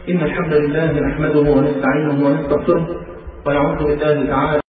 إن الحمد لله نحمده ونستعينه ونستغفره ونعوذ بالله تعالى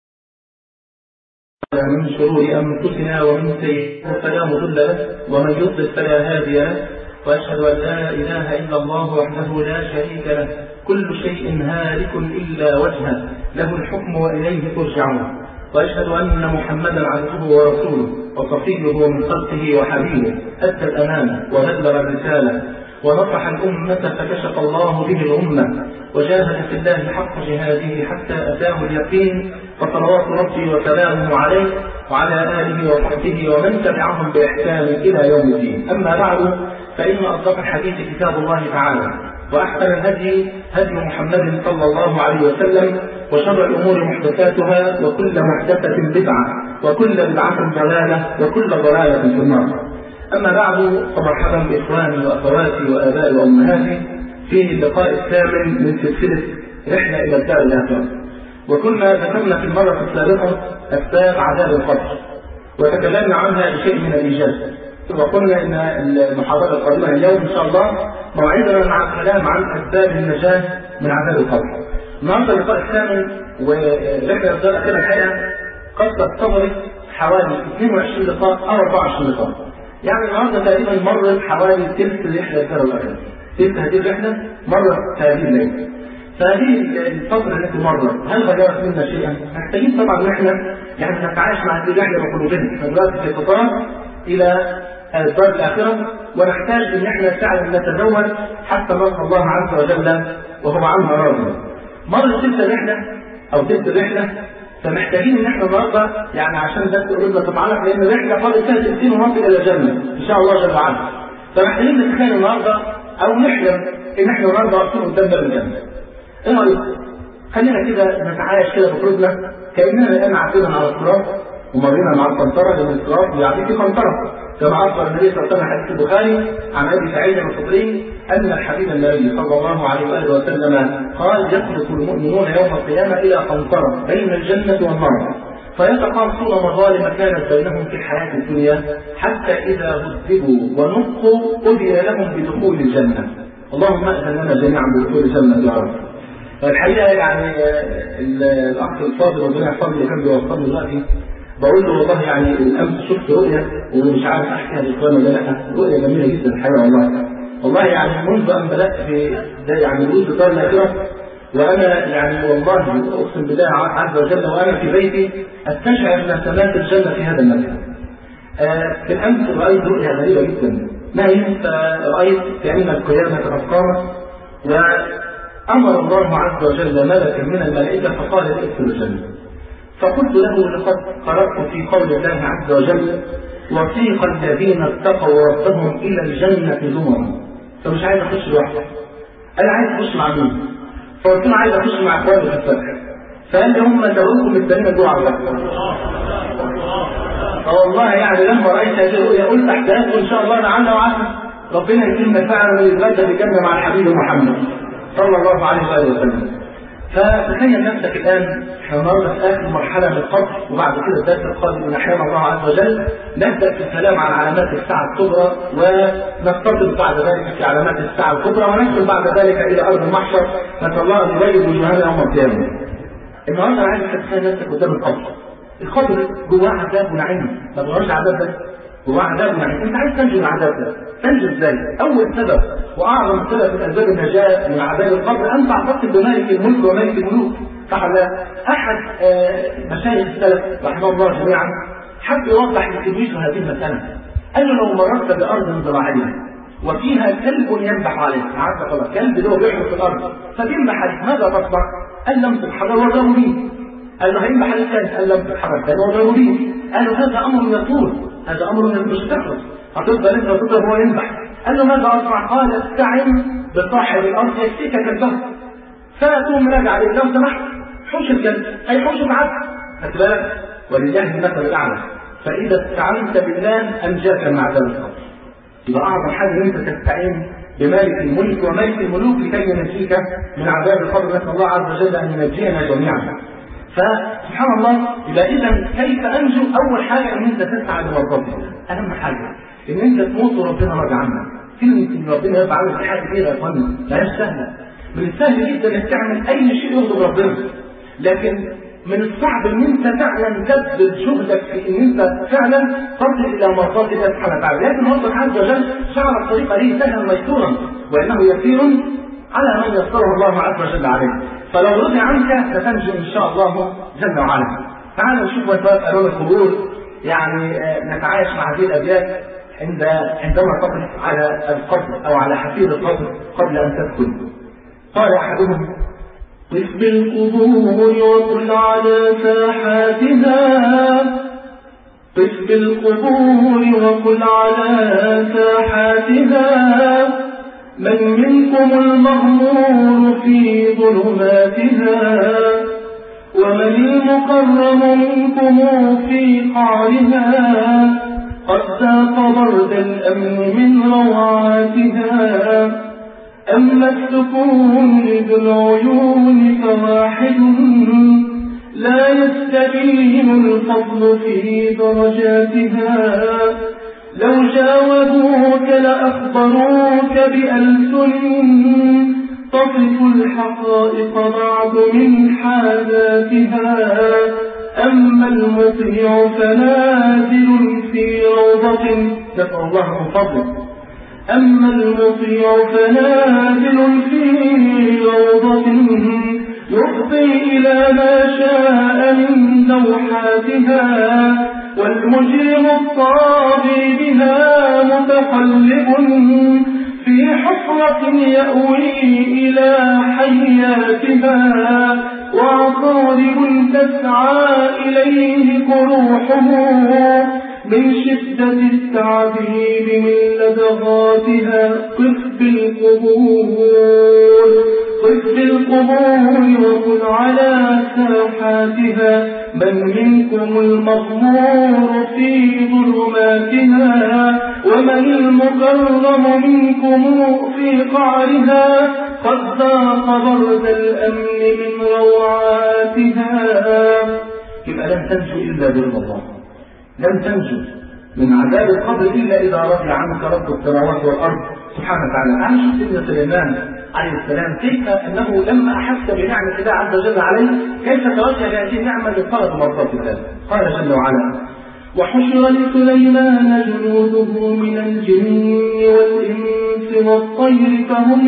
من شرور أنفسنا ومن سيئات فلا مضل له ومن يضلل فلا هادي له وأشهد أن لا إله إلا الله وحده لا شريك له كل شيء هالك إلا وجهه له الحكم وإليه ترجعون وأشهد أن محمدا عبده ورسوله وصفيه من خلقه وحبيبه أدى الأمانة وبلغ الرسالة ونصح الأمة فكشف الله به الأمة وجاهد في الله حق جهاده حتى أتاه اليقين فصلوات ربي وسلامه عليه وعلى آله وصحبه ومن تبعهم بإحسان إلى يوم الدين أما بعد فإن أصدق الحديث كتاب الله تعالى وأحسن الهدي هدي محمد صلى الله عليه وسلم وشر الأمور محدثاتها وكل محدثة بدعة وكل بدعة ضلالة وكل ضلالة في النار أما بعد فمرحبا بإخواني وأخواتي وآبائي وأمهاتي في اللقاء الثامن من سلسلة رحلة إلى الدار الآخرة وكنا ذكرنا في المرة السابقة أسباب عذاب القبر وتكلمنا عنها بشيء من الإيجاز وقلنا ان المحاضره القادمه اليوم ان شاء الله موعدنا مع الكلام عن اسباب النجاه من عذاب القبر. النهارده اللقاء الثامن ورحله الدار الاخيره الحقيقه قد تستغرق حوالي 22 لقاء او 24 لقاء. يعني النهارده تقريبا مرت حوالي ثلث رحله الدار الاخيره. ثلث هذه الرحله مرت في هذه الليله. فهذه الفترة التي مرت هل غيرت منا شيئا؟ محتاجين طبعا ان احنا يعني نتعايش مع هذه الرحله بقلوبنا، احنا دلوقتي في خطاب الى الدار الآخرة ونحتاج إن احنا فعلا نتزود حتى نلقى الله عز وجل وهو عنها راضي. مرت تلك الرحلة أو تلك الرحلة فمحتاجين إن احنا النهارده يعني عشان بس قلوبنا تتعلق لأن الرحلة قد فيها 60 ونصل إلى الجنة إن شاء الله جل وعلا. فمحتاجين نتخيل النهارده أو نحلم إن احنا النهارده واقفين قدام باب الجنة. إيه رأيك؟ خلينا كده نتعايش كده بقلوبنا كأننا الآن عدينا على الصراط ومرينا مع القنطرة لأن الصراط بيعدي في قنطرة كما أخبر النبي صلى الله عليه وسلم حديث البخاري عن أبي سعيد الخدري أن الحبيب النبي صلى الله عليه وآله وسلم قال يخلق المؤمنون يوم القيامة إلى قنطرة بين الجنة والنار فيتقاصون مظالم كانت بينهم في الحياة الدنيا حتى إذا هذبوا ونقوا قضي لهم بدخول الجنة اللهم أذن لنا جميعا بدخول الجنة يا رب الحقيقة يعني الأخ الفاضل ربنا يحفظه اللي كان بيوصلني دلوقتي بقول له والله يعني الامس شفت رؤيا ومش عارف احكيها لاخواني ولا لا رؤيا جميله جدا الحقيقه والله والله يعني منذ ان بدات في ده يعني وجود الدار الاخره وانا يعني والله اقسم بالله عز وجل وانا في بيتي استشعر نسمات الجنه في هذا المكان. آه بالامس رايت رؤيا غريبه جدا ما هي رايت كان القيامه قد قامت وامر الله عز وجل ملكا من الملائكه فقال ادخلوا الجنه. فقلت له لقد قرأت في قول الله عز وجل وسيق الذين اتقوا ربهم إلى الجنة زمرا فمش عايز أخش لوحدي أنا عايز أخش مع مين؟ فقلت له عايز أخش مع إخواني في الفتح فقال لي هم دعوكم الدنيا جوع فوالله يعني لما رأيت هذه الرؤيا قلت أحداث وإن شاء الله لعل وعسى ربنا يتم فعلا ويتغدى بالجنة مع الحبيب محمد صلى الله عليه وآله وسلم فتخيل نفسك الان احنا النهارده في اخر مرحله من القبر وبعد كده الدرس القادم من احيان الله عز وجل نبدا في الكلام عن علامات الساعه الكبرى ونستطرد بعد ذلك في علامات الساعه الكبرى وندخل بعد ذلك الى ارض المحشر نسال الله ان يبيض وجوهنا يوم القيامه. النهارده انا عايزك تتخيل نفسك قدام القبر. القبر جواه عذاب ونعيم ما جواش عذاب بس جواه عذاب ونعيم انت عايز تنجو من العذاب ده تنجو ازاي؟ اول سبب واعظم سبب من اسباب النجاه من عذاب القبر ان تعتقد بمالك الملك ومالك الملوك صح ولا احد مشايخ السلف رحمه الله جميعا حب يوضح لتلميذه هذه المساله قال له لو مررت بارض زراعيه وفيها كلب ينبح عليك عارف خلاص كلب اللي هو بيحرق في الارض فتنبح عليك ماذا تصنع؟ قال لم تتحرر وضروري قال له هينبح عليك ثاني قال لم تتحرر ثاني وضروري قال له هذا امر يطول هذا امر مش تخلص هتفضل انت تفضل هو ينبح قال له ماذا اصنع؟ قال استعن بصاحب الارض يكفيك كلبه فتقوم راجع عليه لو سمحت حوش الكلب هيحوش معاك خد بالك ولله المثل الاعلى فاذا استعنت بالله انجاك مع ذلك يبقى اعظم حاجه ان انت تستعين بمالك الملك ومالك الملوك لكي ينجيك من عذاب القبر نسال الله عز وجل ان ينجينا جميعا فسبحان الله يبقى اذا كيف انجو اول حاجه ان انت تسعى لمرضاته اهم حاجه ان انت تموت وربنا راضي عنك كلمه ان ربنا يرضى عنك دي حاجه كبيره يا اخوانا مالهاش سهله من السهل جدا انك تعمل اي شيء يغضب ربنا لكن من الصعب ان انت فعلا تبذل جهدك في ان انت فعلا تصل الى مرضات الله سبحانه وتعالى لكن الله عز وجل جعل الطريق ليه سهلا ميسورا وانه يسير على من يسره الله عز وجل عليه فلو رضي عنك ستنجو ان شاء الله جل وعلا تعالوا نشوف وثواب الوان القبور يعني نتعايش مع هذه الابيات عند عندما تقف على القبر او على حفيظ القبر قبل ان تدخل قال احدهم قف بالقبور وقل على ساحاتها قف بالقبور وقل على ساحاتها من منكم المغمور في ظلماتها ومن المقرب منكم في قعرها قد ذاق برد الأمن من روعاتها أما السكون ذو العيون فواحد لا يستبين الفضل في درجاتها لو جاوبوك لأخبروك بألسن تصف الحقائق بعد من حاجاتها أما المطيع فنازل في روضة نسأل الله من فضله أما المطيع فنازل في روضة يفضي إلى ما شاء من دوحاتها والمجرم الطاغي بها متقلب في حفرة يأوي إلى حياتها وعقارب تسعى إليه قروحه من شدة التعذيب من لدغاتها قف بالقبور قف بالقبور وقل على ساحاتها من منكم المغمور في ظلماتها ومن المكرم منكم في قعرها قد ذاق برد الأمن من روعاتها يبقى لن تنجو إلا برضا الله لن تنجو من عذاب القبر إلا إذا رضي عنك رب السماوات والأرض سبحانه وتعالى عن سيدنا سليمان عليه السلام كيف أنه لما أحس بنعمة الله عز وجل عليه كيف توجه لهذه النعمة لطلب مرضات الله قال جل وعلا وحشر لسليمان جنوده من الجن والإنس والطير فهم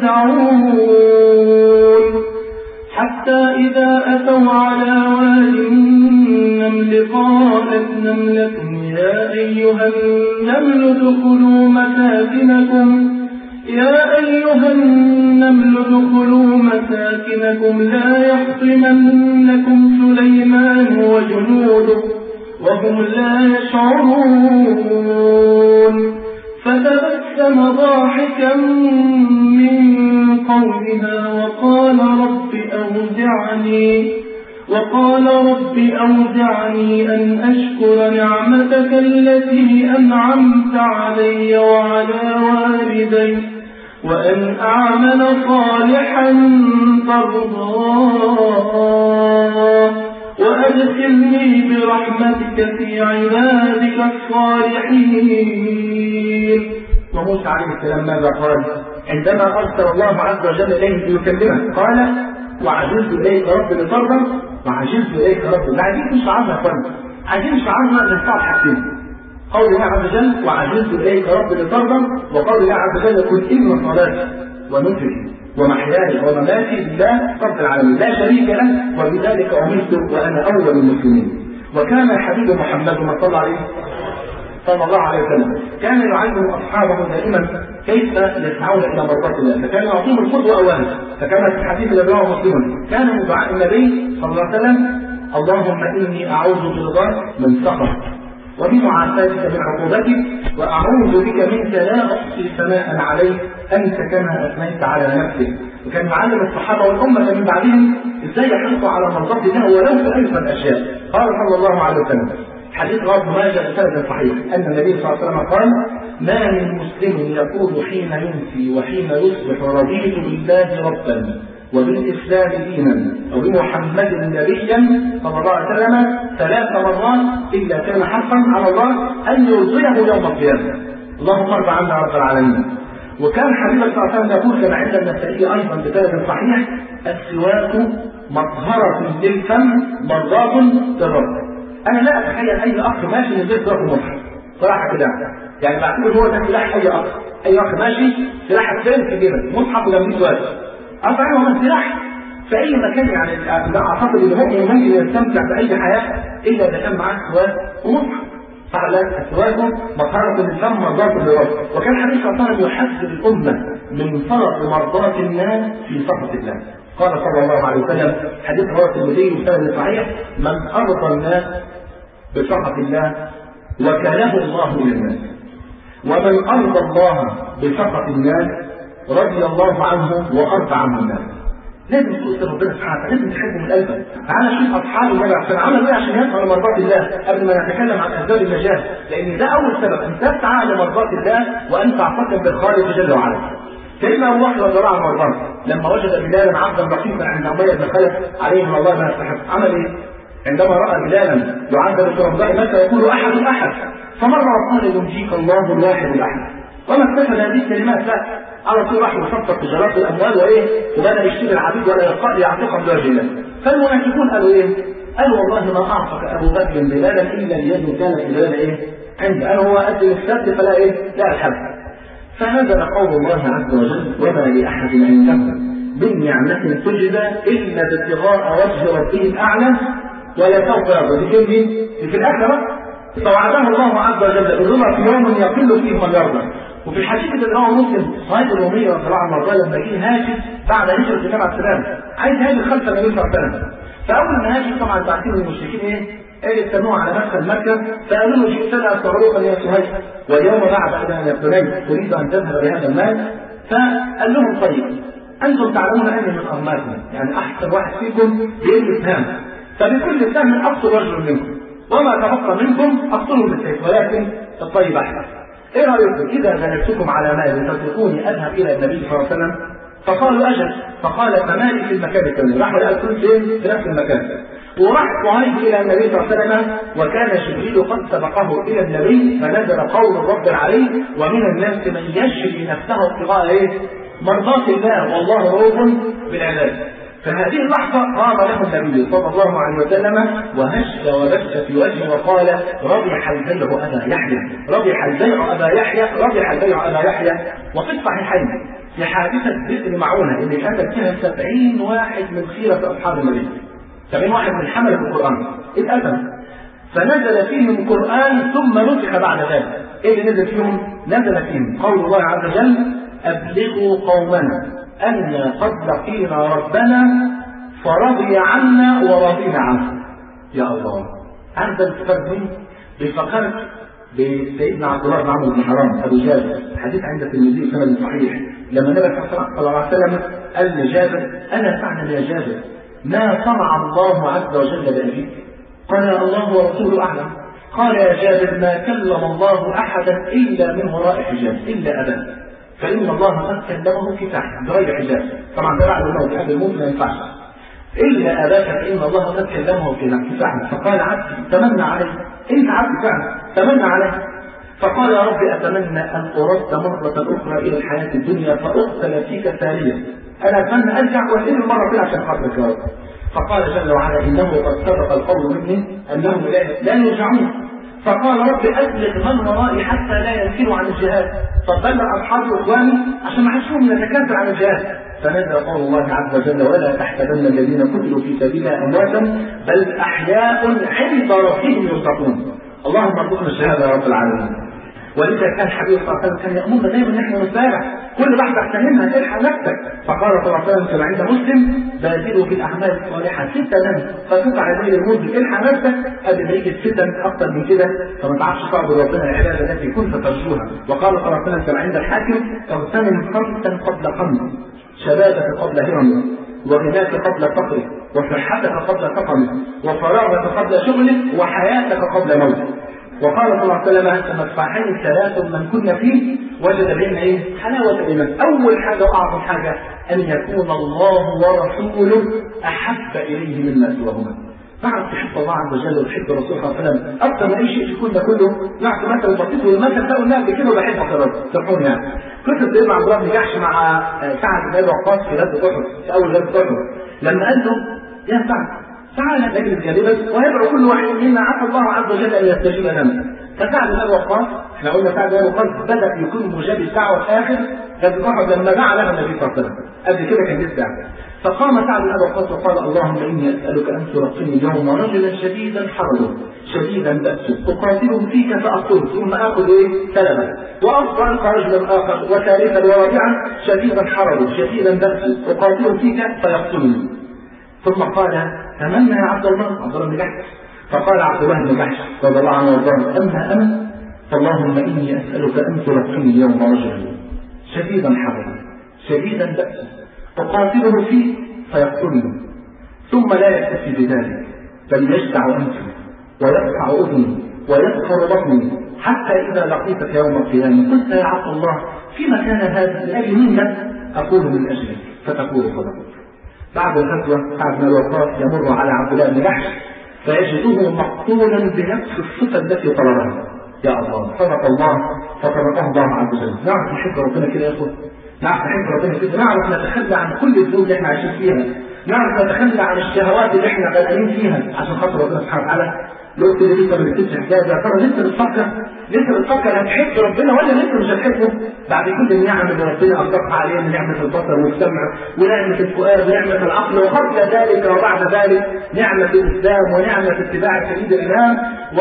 يوزعون حتى إذا أتوا على واد النمل قالت نملة يا أيها النمل ادخلوا مساكنكم يا أيها النمل ادخلوا مساكنكم لا يحطمنكم سليمان وجنوده وهم لا يشعرون فتبسم ضاحكا من قولها وقال رب أوزعني وقال رب أوزعني أن أشكر نعمتك التي أنعمت علي وعلى والدي وأن أعمل صالحا ترضاه وأدخلني برحمتك في عبادك الصالحين وموسى عليه السلام ماذا قال عندما أرسل الله عز وجل إليه ليكلمه قال وعجلت إليك رب لترضى وعجلت إليك رب لا عايزين مش عارفة يا اخوانا عايزين مش عارفة نستطيع حاجتين قول الله عز وجل وعجلت إليك رب لترضى وقول الله عز وجل كن إن صلاتي ونسكي ومحياي ومماتي لله رب العالمين لا شريك له وبذلك أمرت وأنا أول المسلمين وكان الحبيب محمد ما صلى عليه صلى الله عليه وسلم كان يعلم اصحابه دائما كيف يسعون الى مرضات الله فكان يعطيهم القدوه اولا فكما في الحديث الذي رواه مسلم كان من دعاء النبي صلى الله عليه وسلم اللهم اني اعوذ برضاك من سخط وبمعافاتك من عقوبتك واعوذ بك منك لا احصي ثناء عليك انت كما اثنيت على نفسك وكان يعلم الصحابه والامه من بعدهم ازاي يحرصوا على مرضات الله ولو في ايسر الاشياء قال صلى الله عليه وسلم حديث رواه ماجه بسند صحيح ان النبي صلى الله عليه وسلم قال ما من مسلم يقول حين يمسي وحين يصبح رضيت بالله ربا وبالاسلام دينا وبمحمد نبيا صلى الله عليه وسلم ثلاث مرات الا كان حقا على الله ان يرضيه يوم القيامه اللهم ارضى عنا رب العالمين وكان حبيبك صلى الله عليه وسلم يقول كما عند النسائي ايضا بسند صحيح السواك مطهرة للفم مرضاة للرب. انا لا اتخيل اي اخ ماشي من غير سواك مصحف. صراحة كده يعني بعتبر هو ده سلاح اي اخ. اي اخ ماشي سلاحك فين في جيبك مصحف وجنبيه سواك. اصلا هو سلاح في اي مكان يعني اعتقد ان المؤمن ممكن يستمتع باي حياه الا اذا كان معاه سواك ومصحف. فعلا السواك مطهرة للفم مرضاة للرب وكان حديث صلى الله عليه وسلم يحذر الأمة من فرط مرضاة الناس في سخط الله قال صلى الله عليه وسلم حديث رواه الترمذي وسند صحيح من أرضى الناس بسخط الله وكله الله للناس ومن أرضى الله بسخط الناس رضي الله عنه وأرضى عنه الناس لازم تؤثر ربنا سبحانه وتعالى لازم تحبه من قلبك تعالى شوف اصحاب النبي عشان عملوا ايه عشان يسعوا لمرضات الله قبل ما نتكلم عن اسباب النجاه لان ده اول سبب ان تسعى لمرضات الله وان تعتقد بالخالق جل وعلا سيدنا ابو بكر رضي الله عنه وارضاه لما وجد بلالا عبدا رقيقا عند اميه بن خلف عليه من الله ما يستحق عمل ايه؟ عندما راى بلالا يعذب في رمضان مكه يقول احد احد فمر وقال ينجيك الله الواحد الاحد وما اكتفى هذه الكلمات لا على طول راح يصفق تجارات الاموال وايه وبدا يشتري العبيد ولا يقال يعتقهم بوجه الله فالمنافقون قالوا ايه؟ قالوا والله ما اعتق ابو بكر بلالا الا ليد كانت بلال ايه؟ عنده قالوا هو قدم السبت فلا ايه؟ لا الحد فنزل قول الله عز وجل وما لاحد عنده من نعمة تجزى إلا ابتغاء وجه ربه الأعلى ولا سوف يرضى دي كلمة في الآخرة فوعده الله عز وجل بالرضا في يوم يقل فيه من يرضى وفي الحديث اللي رواه مسلم صهيب الرومية رضي الله عنه وارضاه لما جه هاجر بعد هجرة النبي عليه السلام عايز هاجر خلف النبي صلى الله عليه وسلم فأول ما هاجر طبعا بعتين المشركين إيه؟ ايه يستنوه على مدخل مكة فقالوا له جئتنا صعوبا يا سهيل واليوم بعد أن يا بني تريد أن تذهب بهذا المال فقال لهم طيب أنتم تعلمون أني من أماتكم يعني أحسن واحد فيكم بيلبس هام فبكل سهم أقتل رجل منكم وما تبقى منكم أقتله بالسيف ولكن الطيب أحسن ايه رايكم اذا غلبتكم على مال تتركوني اذهب الى النبي صلى الله عليه وسلم فقالوا اجل فقال فمالي في المكان الثاني راحوا لقى كل شيء في نفس المكان وراح صهيب الى النبي صلى الله عليه وسلم وكان جبريل قد سبقه الى النبي فنزل قول الرب عليه ومن الناس من يشري نفسه ابتغاء ايه؟ مرضات الله والله رؤوف بالعباد فهذه اللحظة قام له النبي صلى الله عليه وسلم وهش وبش في وجهه وقال ربح البيع أبا يحيى ربح البيع أبا يحيى ربح البيع أبا يحيى وفي الصحيحين في حادثة بئر معونة اللي كانت فيها سبعين واحد من خيرة أصحاب النبي سبعين واحد من حملة القرآن اتقتل فنزل فيهم قرآن ثم نسخ بعد ذلك ايه اللي نزل فيهم؟ نزل فيهم قول الله عز وجل أبلغوا قومنا أن قد لقينا ربنا فرضي عنا ورضينا عنه يا الله عند الفرد بفكرت بسيدنا عبد الله بن عمرو بن حرام ابو جابر حديث عند الترمذي سند صحيح لما النبي صلى الله عليه وسلم قال لجابر الا تعلم يا جابر ما صنع الله عز وجل بابيك قال الله ورسوله اعلم قال يا جابر ما كلم الله احدا الا من وراء حجاب الا ابا فإن الله قد كلمه في تحت بغير حجاب طبعا ده بعد الموت قبل الموت ما ينفعش إلا أباك فإن الله قد كلمه في تحت فقال عبدي تمنى عليه أنت عبد فعلا تمنى عليه فقال يا رب أتمنى أن أرد مرة أخرى إلى الحياة الدنيا فأقتل فيك ثانيا أنا أتمنى أرجع وأسير المرة كده عشان خاطرك يا رب فقال جل وعلا إنه قد سبق القول مني أنهم لا يرجعون فقال رب أبلغ من ورائي حتى لا ينكروا عن الجهاد فبلغ أصحابي وإخواني عشان ما حدش فيهم يتكاثر عن الجهاد فنزل قول الله عز وجل ولا تحسبن الذين قتلوا في سبيل الله أمواتا بل أحياء عند ربهم يرزقون اللهم ارزقنا الشهادة يا رب العالمين ولذا كان حبيب صلى الله عليه وسلم كان يأمرنا دايما ان احنا نسارع كل لحظه احتملها تلحق نفسك فقال صلى الله عليه وسلم كما عند مسلم بادروا بالاعمال الصالحه ستا فتقع يدي المذنب الحق نفسك قبل ما يجي الفتن اكثر من كده فما تعرفش تعبد ربنا العباده التي كنت ترجوها وقال صلى الله عليه وسلم كما عند الحاكم اغتنم خمسا قبل خمس شبابك قبل هرمك وغناك قبل فقرك وصحتك قبل سقمك وفراغك قبل شغلك وحياتك قبل موتك وقال صلى الله عليه وسلم مدفعين ثلاث من كنا فيه وجد بهن ايه؟ حلاوة الإيمان. أول حاجة وأعظم حاجة أن يكون الله ورسوله أحب إليه مما سواهما. تعرف تحب الله عز وجل وتحب الرسول صلى الله عليه وسلم اكثر من اي شيء في الكون ده كله نعرف مثل بسيط والمثل ده قلناه قبل كده وبحبه خلاص سامحوني يعني قصه سيدنا عبد الله بن جحش مع سعد بن ابي وقاص في غزوه احد في اول غزوه احد لما قال له يا سعد تعال نجلس جانبا ويدعو كل واحد منا عسى الله عز وجل ان يستجيب لنا فسعد بن ابي وقاص احنا قلنا سعد بن ابي وقاص بدا يكون مجاب الدعوه في اخر غزوه احد لما دعا له النبي صلى الله عليه وسلم قبل كده كان لسه فقام سعد بن ابي وقاص وقال اللهم اني اسالك ان تلقني اليوم رجلا شديدا حرجه شديدا بأسه اقاتله فيك فاقتله ثم اخذ ايه سلبا وافضل رجلا اخر وثالثا ورابعا شديدا حرجه شديدا بأسه اقاتله فيك فيقتلني ثم قال تمنى يا عبد الله عبد الله بن جحش فقال عبد الله بن جحش رضي الله عنه وارضاه اما انا فاللهم اني اسالك ان تلقني اليوم رجلا شديدا حرجا شديدا بأسا اقاتله فيه فيقتلني ثم لا يكتفي بذلك بل يجدع انفي ويقطع اذني ويذكر بطني حتى اذا لقيتك يوم القيامه قلت يا عبد الله فيما كان هذا لاجل منا اقول من اجلك فتقول صدقت بعد الغزوة سعد بن الوقاص يمر على عبد الله بن جحش فيجده مقتولا بنفس الصفة التي طلبها يا الله صدق الله فصدقه الله عز وجل نعرف نحب ربنا كده يا اخوة نعرف نحب ربنا كده نعرف نتخلى عن كل الذنوب اللي احنا عايشين فيها نعرف نتخلى عن الشهوات اللي احنا غرقانين فيها عشان خاطر ربنا سبحانه وتعالى لو كده لسه ما بتكتبش حكايه يا ترى لسه بتفكر لسه بتفكر هتحب ربنا ولا لسه مش هتحبه بعد كل النعم اللي ربنا اطلقها علينا نعمه البصر والسمع ونعمه الفؤاد ونعمه العقل وقبل ذلك وبعد ذلك نعمه الاسلام ونعمه اتباع سبيل الامام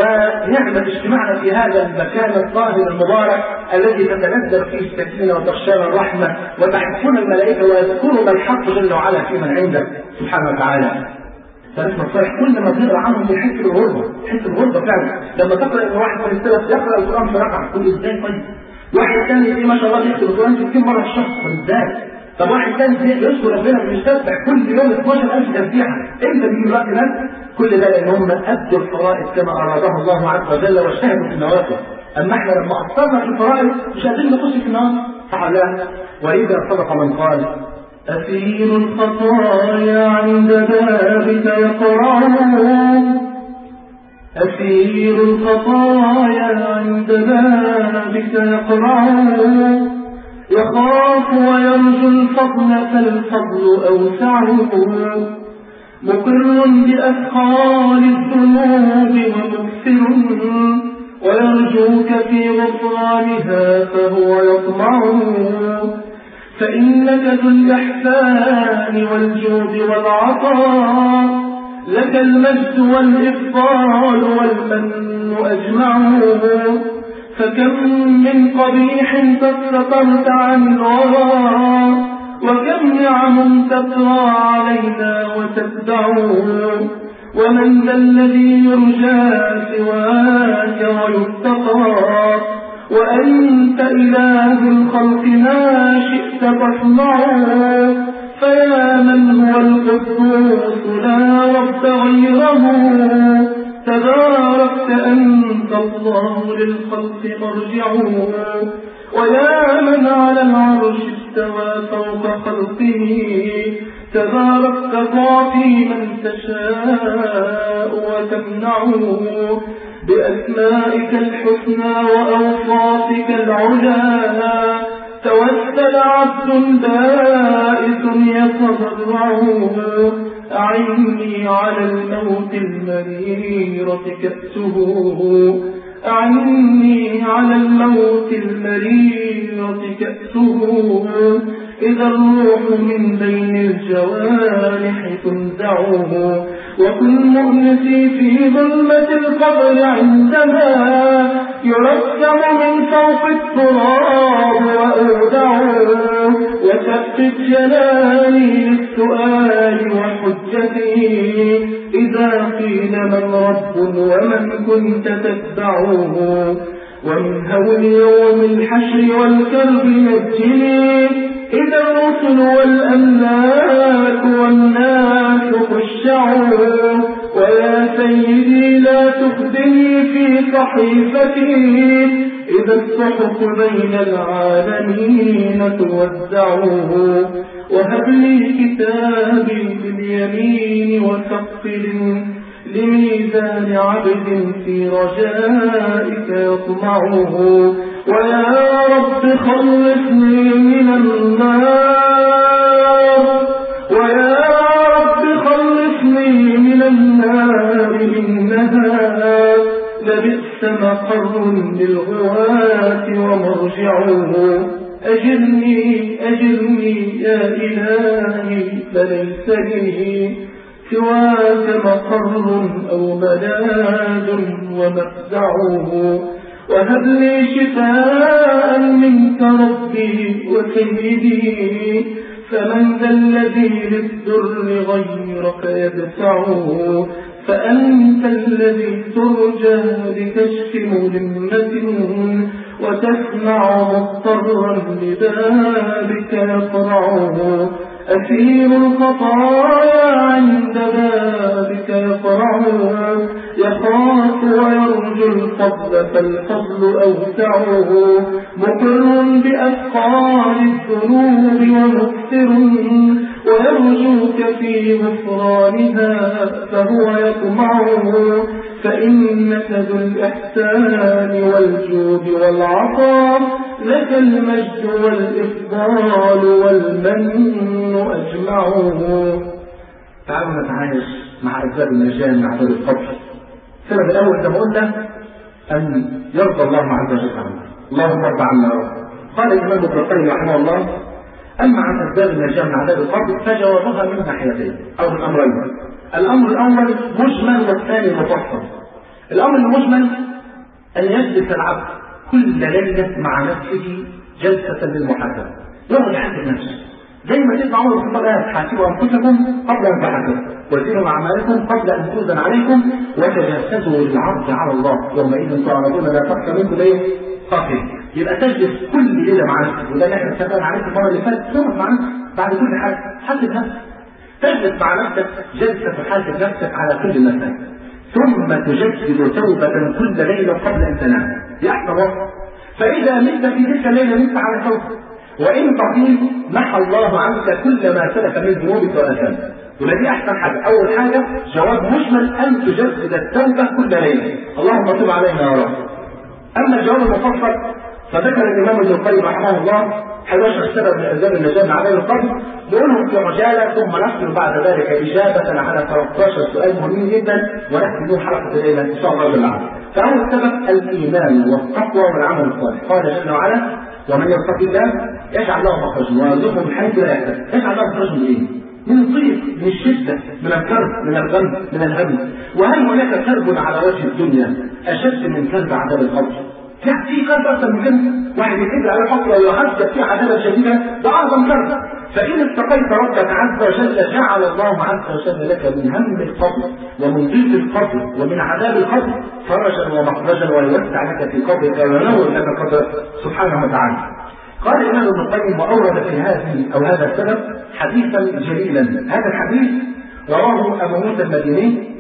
ونعمه اجتماعنا في هذا المكان الطاهر المبارك الذي تتنزل فيه السكينه وتخشانا الرحمه وتحفنا الملائكه ويذكرنا الحق جل وعلا في من عنده سبحانه وتعالى فنحن الصالح كل ما بنقرا عنهم بنحس بالغربه نحس بالغربه فعلا لما تقرا ان واحد من السلف يقرا القران في ركعه تقول ازاي طيب واحد ثاني دي ما شاء الله بيكتب القران 60 مره في الشهر طب ازاي طب واحد ثاني يذكر ربنا بيستفتح كل يوم 12000 تسبيحه امتى بيجي الوقت ده؟ كل ده لان هم ادوا الفرائض كما ارادها الله عز وجل واجتهدوا في النوافل اما احنا لما قصرنا في الفرائض مش قادرين نخش في النار صح ولا لا؟ واذا صدق من قال أثير الخطايا عند بابك يقرعون أثير الخطايا عند بابك يقرعون يخاف ويرجو الفضل فالفضل أوسعه مقر بأثقال الذنوب ومكثر ويرجوك في غفرانها فهو يطمعه فإنك ذو الإحسان والجود والعطاء لك المجد والإفضال والمن أجمعه فكم من قبيح تستطرت عن الغراء وكم نعم تطرى علينا وتتبعه ومن ذا الذي يرجى سواك ويتقى وأنت إله الخلق ما شئت تصنعه فيا من هو القدوس لا رب غيره تباركت أنت الله للخلق مرجعه ويا من على العرش استوى فوق خلقه تباركت تعطي من تشاء وتمنعه بأسمائك الحسنى وأوصافك العلا توسل عبد بائس يتضرعه أعني على الموت المريرة كأسه أعني على الموت المريرة كأسه إذا الروح من بين الجوارح تنزعه وكن مؤنسي في ظلمة القبر عندما يرسم من فوق التراب وأودعه وثبت جلالي للسؤال وحجتي إذا قيل من رب ومن كنت تتبعه ومن هول يوم الحشر والكرب نجني إذا الرسل والأملاك والناس خشعوا ويا سيدي لا تخزني في صحيفتي إذا الصحف بين العالمين توزعه وهب لي كتابي باليمين وثقل لميزان عبد في رجائك يطمعه ويا رب خلصني من النار ويا رب خلصني من النار إنها لبئس مقر للغواة ومرجعه أجرني أجرني يا إلهي فليس لي سواك مقر أو ملاذ ومفزعه وهب لي شفاء منك ربي وسيدي فمن ذا الذي للضر غيرك يدفعه فأنت الذي ترجى لكشف ملمة وتسمع مضطرا لبابك يقرعه أثير الخطايا عند بابك يقرعه يخاف ويرجو الفضل فالفضل أوسعه مقر بأثقال الذنوب ومكثر ويرجوك في غفرانها فهو يطمعه فإنك ذو الإحسان والجود والعطاء لك المجد والإفضال والمن أجمعه تعالوا نتعايش مع أسباب النجاة من عذاب القبر السبب الأول كما قلنا أن يرضى الله عز وجل عنه اللهم ارضى عنا يا رب قال الإمام ابن القيم رحمه الله أما عن أسباب النجاة من عذاب القبر فجوابها من ناحيتين أو من أمرين الأمر الأول مجمل والثاني مفصل الأمر المجمل أن يجلس العبد كل ليلة مع نفسه جلسة للمحاسبة يقعد عند نفسه زي ما سيدنا عمر بن الخطاب حاسبوا أنفسكم قبل أن تحاسبوا وزنوا أعمالكم قبل أن توزن عليكم وتجسدوا للعرض على الله يومئذ تعرضون لا تخفى منكم إيه؟ خافي يبقى تجلس كل ليلة مع نفسك وده اللي احنا اتفقنا عليه المرة اللي فاتت تقعد مع نفسك بعد كل حاجة حاسب نفسك تجلس مع نفسك جلسة تحاسب نفسك على كل المسائل ثم تجدد توبة كل ليلة قبل أن تنام دي أحسن وقت فإذا مت في تلك الليلة مت على توبة وإن بقيت محى الله عنك كل ما سلف من ذنوبك وأثامك ولا دي أحسن حاجة أول حاجة جواب مجمل أن تجدد التوبة كل ليلة اللهم تب علينا يا رب أما الجواب المفصل فذكر الإمام ابن القيم رحمه الله 11 سبب من أسباب النجاة من عذاب القبر نقولهم في عجالة ثم نحصل بعد ذلك إجابة على 13 سؤال مهمين جدا ونحكي لهم حلقة الليلة إن شاء الله جل وعلا. فأول سبب الإيمان والتقوى والعمل الصالح قال جل وعلا ومن يتق الله يجعل له مخرجا ويرزقه من حيث لا يحتسب يجعل له مخرجا من ايه؟ من الضيق من الشدة من الكرب من الغم من الهم وهل هناك كرب على وجه الدنيا أشد من كرب عذاب القبر يعني في كرب أكثر من كده واحد يكذب على حكم ويعذب فيه عذابا شديدا ده أعظم كرب فإن اتقيت ربك عز وجل جعل الله عز وجل لك من هم القبر ومن ضيق القبر ومن عذاب القبر فرجا ومخرجا ويوسع لك في قبرك وينور لك قبرك سبحانه وتعالى. قال الإمام ابن القيم وأورد في هذه أو هذا السبب حديثا جليلا، هذا الحديث رواه أبو موسى المديني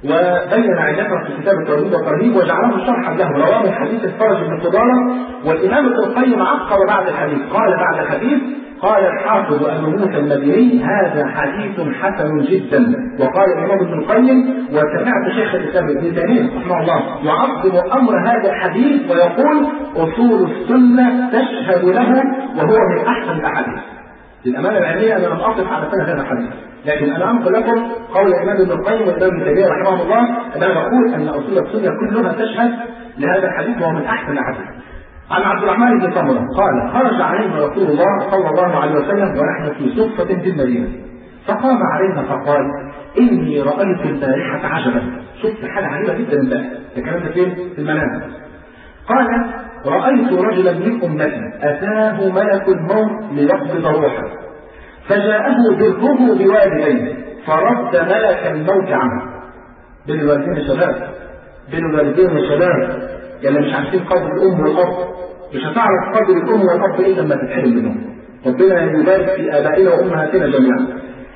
وبين علته في كتاب التوحيد والترهيب وجعله شرحا له رواه من حديث الفرج بن فضالة والإمام ابن القيم عقب بعد الحديث قال بعد الحديث قال الحافظ أبو موسى المديني هذا حديث حسن جدا وقال الإمام ابن القيم وسمعت شيخ الإسلام ابن تيمية رحمه الله يعظم أمر هذا الحديث ويقول أصول السنة تشهد له وهو من أحسن الأحاديث للأمانة العلمية أنا لم أقف على سنة هذا الحديث لكن أنا أنقل لكم قول الإمام ابن القيم والإمام ابن تيمية رحمه الله أنه يقول أن أصول السنة كلها تشهد لهذا الحديث وهو من أحسن الأحاديث عن عبد الرحمن بن سمرة قال خرج علينا رسول الله صلى الله عليه وسلم ونحن في صفة في المدينة فقام علينا فقال إني رأيت البارحة عجبا شفت حاجة عجيبة جدا امبارح الكلام ده فين؟ في المنام قال رأيت رجلا من أمتي أتاه ملك الموت ليقبض روحه فجاءه ذره بوالديه فرد ملك الموت عنه بين الوالدين يا شباب بين الوالدين يا شباب يعني مش عارفين قدر الام والاب مش هتعرف قدر الام والاب الا لما تتحرم منهم ربنا يبارك في ابائنا وامهاتنا جميعا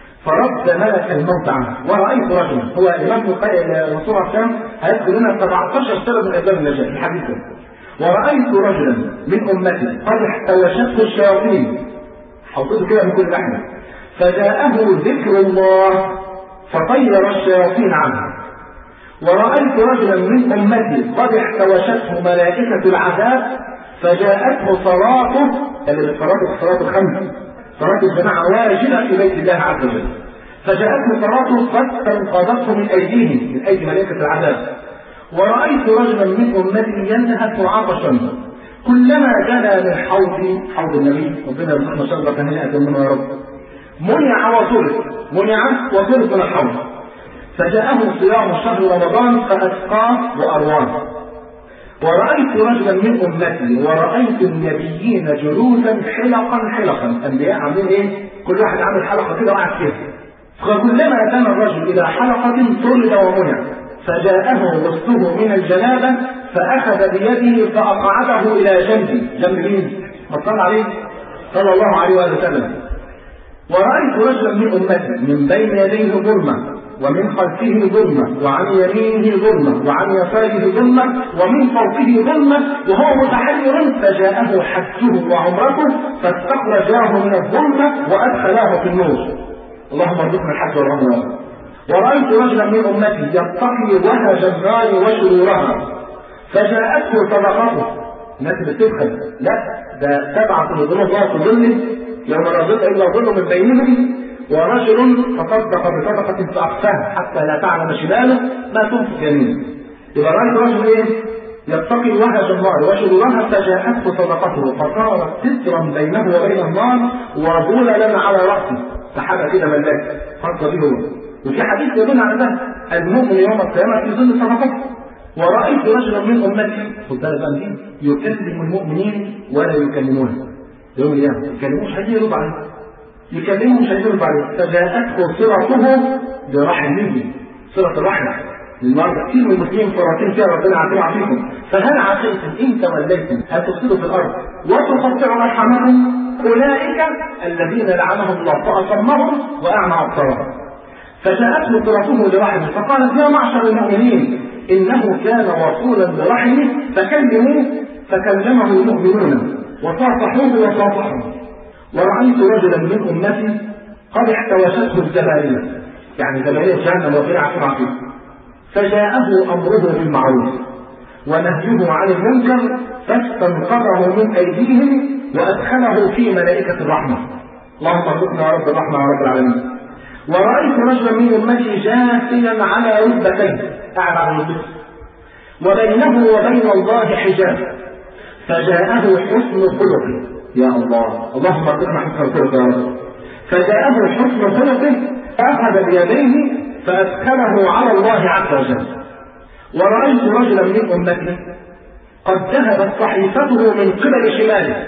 فرد ملك الموت عنه ورايت رجلا هو الامام الرسول عليه السلام هيذكر لنا 17 سبب من اسباب النجاه في الحديث ده ورايت رجلا من امتي قد احتوشته الشياطين حطيته كده من كل ناحيه فجاءه ذكر الله فطير الشياطين عنه ورأيت رجلا من أمتي قد احتوشته ملائكة العذاب فجاءته صلاته اللي صلاته الصلاة الخمس صلاة الجماعة واجبة في بيت الله عز وجل فجاءته صلاته فاستنقذته من أيديهم من أيدي ملائكة العذاب ورأيت رجلا من أمتي ينهك عطشا كلما جنى من حوض حوض النبي ربنا يرزقنا شربة هنيئة منه يا رب منع وطرد منع وطرد من الحوض فجاءه صيام شهر رمضان فأسقاه وأرواه ورأيت رجلا من أمتي ورأيت النبيين جلوسا حلقا حلقا أنبياء عاملين إيه؟ كل واحد عامل حلقة كده وقعد فيها فكلما كان الرجل إلى حلقة طرد ومنع فجاءه وسطه من الجنابة فأخذ بيده فأقعده إلى جنبي جنب مين؟ ما صلى عليه صلى الله عليه وآله وسلم ورأيت رجلا من أمتي من بين يديه ظلمة ومن خلفه ظلمة وعن يمينه ظلمة وعن يساره ظلمة ومن فوقه ظلمة وهو متحير فجاءه حجه وعمرته فاستخرجاه من الظلمة وأدخلاه في النور اللهم ارزقنا الحج والعمرة ورأيت رجلا من أمتي يتقي وهج النار وشرورها فجاءته صدقته الناس اللي بتبخل لا ده تبعث لظلم الله في ظله يوم لا ظل الا ظل من بينهم ورجل تصدق بصدقة فأخفاها حتى لا تعلم شماله ما تنفق يمينه يبقى رأيت رجل ايه؟ يتقي وهج النار وشرورها فجاءته صدقته فصارت سترا بينه وبين النار وظللا على رأسه سحابة كده ملاك خاصة به هو وفي حديث يدل على ده المؤمن يوم القيامة في ظل صدقته ورأيت رجلا من أمتي خد بالك بقى دي يكلم المؤمنين ولا يكلمونه يوم القيامة ما يكلموش هيجي يرد عليه يكلمه مش هيرد عليه فجاءته صلته برحمه صلة الرحمة النهارده كتير من المسلمين فراتين فيها ربنا عافينا فيكم فهل عقلتم ان توليتم ان تفسدوا في الارض وتقطعوا ارحامكم اولئك الذين لعنهم الله فاصمهم واعمى ابصارهم فجاءته صلته لرحمه فقالت يا معشر المؤمنين انه كان وصولا برحمه فكلموه فكلمه المؤمنون وصافحوه وصافحوه ورأيت رجلا من أمتي قد احتوشته الزبانية يعني زبانية جهنم ربنا عافينا عافيه فجاءه أمره بالمعروف ونهيه عن المنكر فاستنقذه من أيديهم وأدخله في ملائكة الرحمة اللهم ارزقنا يا رب الرحمة يا رب العالمين ورأيت رجلا من أمتي جاثيا على ركبتيه قاعد على ركبته وبينه وبين الله حجاب فجاءه حسن خلقه يا الله اللهم ارزقنا حسن الخلق يا رب فجاءه حسن خلقه فأخذ بيديه فأدخله على الله عز وجل ورأيت رجلا من أمتي قد ذهبت صحيفته من قبل شماله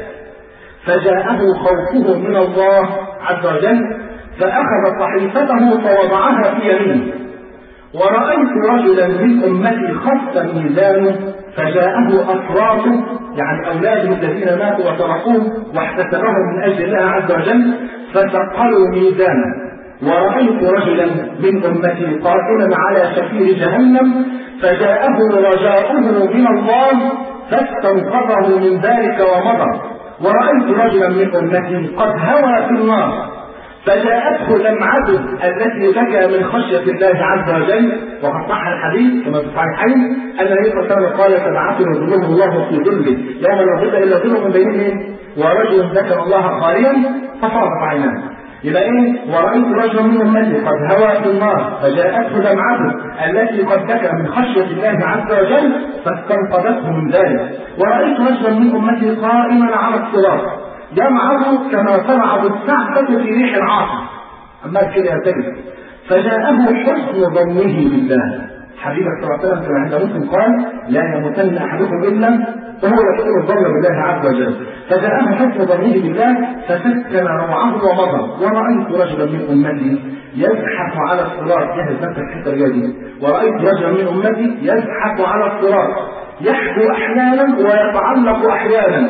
فجاءه خوفه من الله عز وجل فأخذ صحيفته فوضعها في يمينه ورأيت رجلا من أمتي خف ميزانه فجاءه أفراطه يعني أولاده الذين ماتوا وتركوه واحتسبهم من أجل الله عز وجل فثقلوا ميزانه ورأيت رجلا من أمتي قائما على شفير جهنم فجاءه رجاؤه من الله فاستنقذه من ذلك ومضى ورأيت رجلا من أمتي قد هوى في النار فجاءته لمعته التي بكى من خشية الله عز وجل وقد صح الحديث كما في الصحيحين أن النبي صلى الله عليه وسلم قال سبعة يظلهم الله في ظله يوم لا ظل إلا ظله من بينهم ورجل ذكر الله خاليا ففاضت عيناه يبقى ايه ورأيت رجلا من أمتي قد هوى في النار فجاءته دمعته التي قد بكى من خشية الله عز وجل فاستنقذته من ذلك ورأيت رجلا من أمتي قائما على الصراط جمعه كما تبعث السعفة في ريح العاصف عمال كده يرتجف فجاءه حسن ظنه بالله حبيبك صلى الله عليه وسلم عند مسلم قال لا يموتن احدكم الا وهو يحسن الظن بالله عز وجل فجاءه حسن ظنه بالله فسكن روعه ومضى ورايت رجلا من امتي يزحف على الصراط جهز نفسك حتى اليد ورايت رجلا من امتي يزحف على الصراط يحكو احيانا ويتعلق احيانا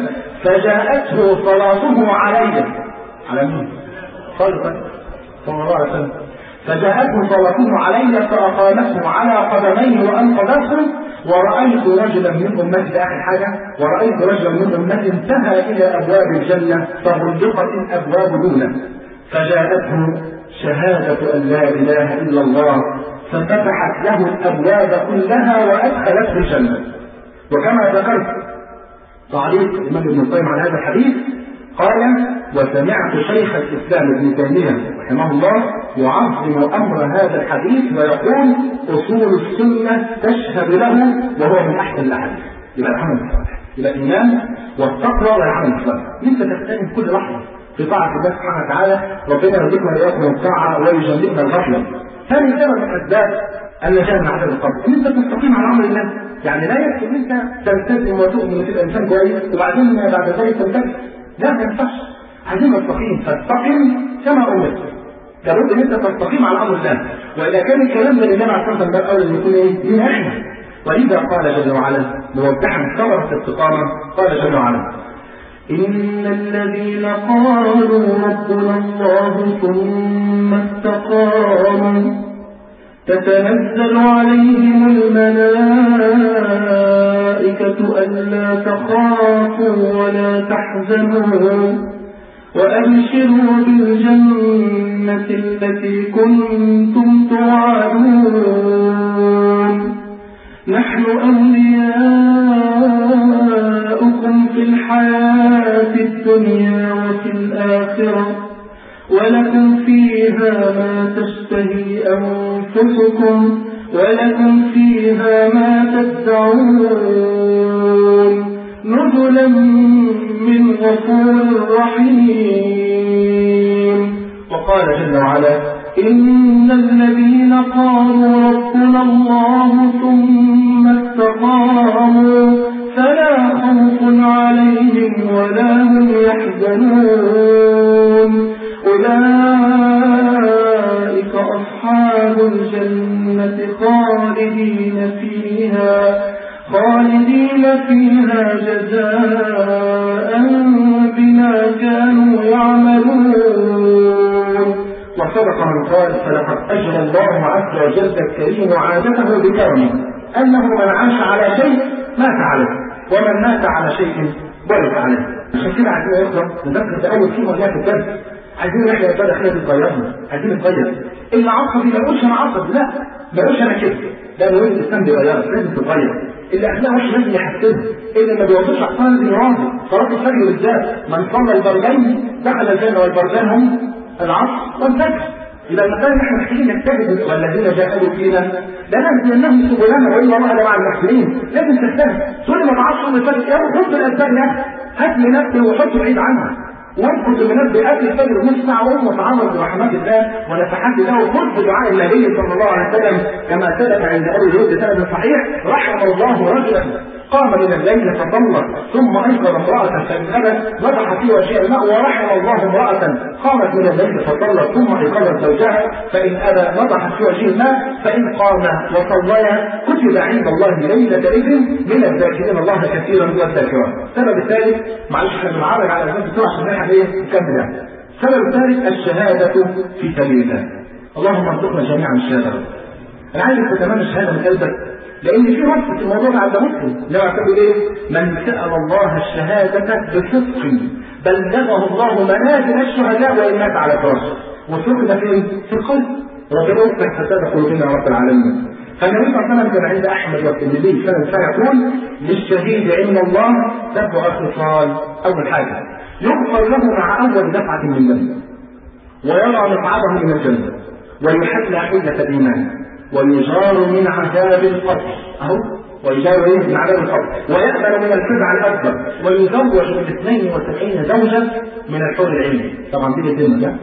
فجاءته صلاته علي على مين؟ صلى صلى الله عليه وسلم فجاءته صلاته علي فأقامته على قدميه وأنقذته ورأيت رجلا من أمتي آخر حاجة ورأيت رجلا من أمتي انتهى إلى أبواب الجنة فغلقت الأبواب دونه فجاءته شهادة أن لا إله إلا الله ففتحت له الابواب كلها وادخلته الجنه وكما ذكرت تعليق الامام ابن القيم على هذا الحديث قال وسمعت شيخ الاسلام ابن تيميه رحمه الله يعظم امر هذا الحديث ويقول اصول السنه تشهد له وهو من احسن الاحاديث يبقى العمل الصالح يبقى الايمان والتقوى والعمل الصالح انت تغتنم كل لحظه في طاعه الله سبحانه وتعالى ربنا يرزقنا واياكم الطاعه ويجنبنا الغفله ثاني سبب من اسباب النجاة من عذاب القبر ان انت تستقيم على امر الله يعني لا يكفي ان انت تلتزم وتؤمن وتبقى انسان كويس وبعدين بعد ذلك تنتهي لا ما ينفعش عايزين نستقيم فاستقم كما امرت لابد ان انت تستقيم على امر الله واذا كان الكلام ده لله عليه الصلاه والسلام اولى ان يكون ايه؟ من احنا ولذا قال جل وعلا موضحا ثمره الاستقامه قال جل وعلا إن الذين قالوا ربنا الله ثم استقاموا تتنزل عليهم الملائكة ألا تخافوا ولا تحزنوا وأبشروا بالجنة التي كنتم توعدون نحن أولياؤكم في الحياة الدنيا وفي الآخرة ولكم فيها ما تشتهي أنفسكم ولكم فيها ما تدعون نزلا من غفور رحيم وقال جل وعلا إن الذين قالوا ربنا الله ثم استقاموا فلا خوف عليهم ولا هم يحزنون أولئك أصحاب الجنة خالدين فيها خالدين فيها جزاء بما كانوا يعملون وصدق من قال فلقد اجرى الله عز وجل الكريم عادته بكرمه انه من عاش على شيء مات عليه ومن مات على شيء ولد عليه عشان كده عايزين يا اخوه نذكر ده اول كلمه جايه في الدرس عايزين احنا يا اخوه احنا نتغيرنا عايزين نتغير اللي عصبي ما يقولش انا عصبي لا ما يقولش انا كده ده نقول الاسلام بيغيرك لازم تتغير اللي اخلاقه وحش لازم يحسنها اللي ما بيوصلش احسن لازم يراضي صلاه الفجر بالذات من صلى البردين دخل الجنه والبردان هم العصر والفجر يبقى المكان اللي احنا محتاجين نجتهد والذين جاهدوا فينا لنهدينهم سبلنا والا الله مع المحسنين لازم تجتهد تقول لي ما بعرفش اقوم الفجر يا رب خد الاسباب يا اخي هات لي نفسي وحطه بعيد عنها واذكر المنبه قبل الفجر نص ساعه وقوم وتعرض برحمات الله ونفحات الله وخذ بدعاء النبي صلى الله عليه وسلم كما ثبت عند ابي هريره سند صحيح رحم الله رجلا قام من الليل فصلى ثم ايقظ امراه فان ابت نضح في وجهها الماء ورحم الله امراه قامت من الليل فصلت ثم ايقظت زوجها فان ابى نضحت في وجهه الماء فان قام وصليا كتب عند الله ليله اذن من الذاكرين الله كثيرا والذاكرات السبب الثالث معلش احنا بنعرض على الاسباب بسرعه عشان نلحق ايه نكمل يعني السبب الثالث الشهاده في سبيل الله اللهم ارزقنا جميعا الشهاده انا عايزك تتمنى الشهاده من قلبك لان في نص في الموضوع ده عند مسلم لو اعتبر ايه من سال الله الشهاده بصدق بلغه الله منازل الشهداء وان مات على فراشه والصدق ده فين؟ في القلب ربنا يفتح حساب قلوبنا يا رب العالمين فالنبي صلى الله عليه وسلم كان عند احمد والترمذي سنه سنه يقول للشهيد عند الله سبع خصال اول حاجه يغفر له مع اول دفعه من دم ويرى مقعده من الجنه ويحل حله الايمان ويجار من عذاب القبر اهو ويجار ايه من عذاب القبر ويأمن من الفزع الاكبر ويزوج من 72 زوجه من الحور العلمي طبعا دي بتتم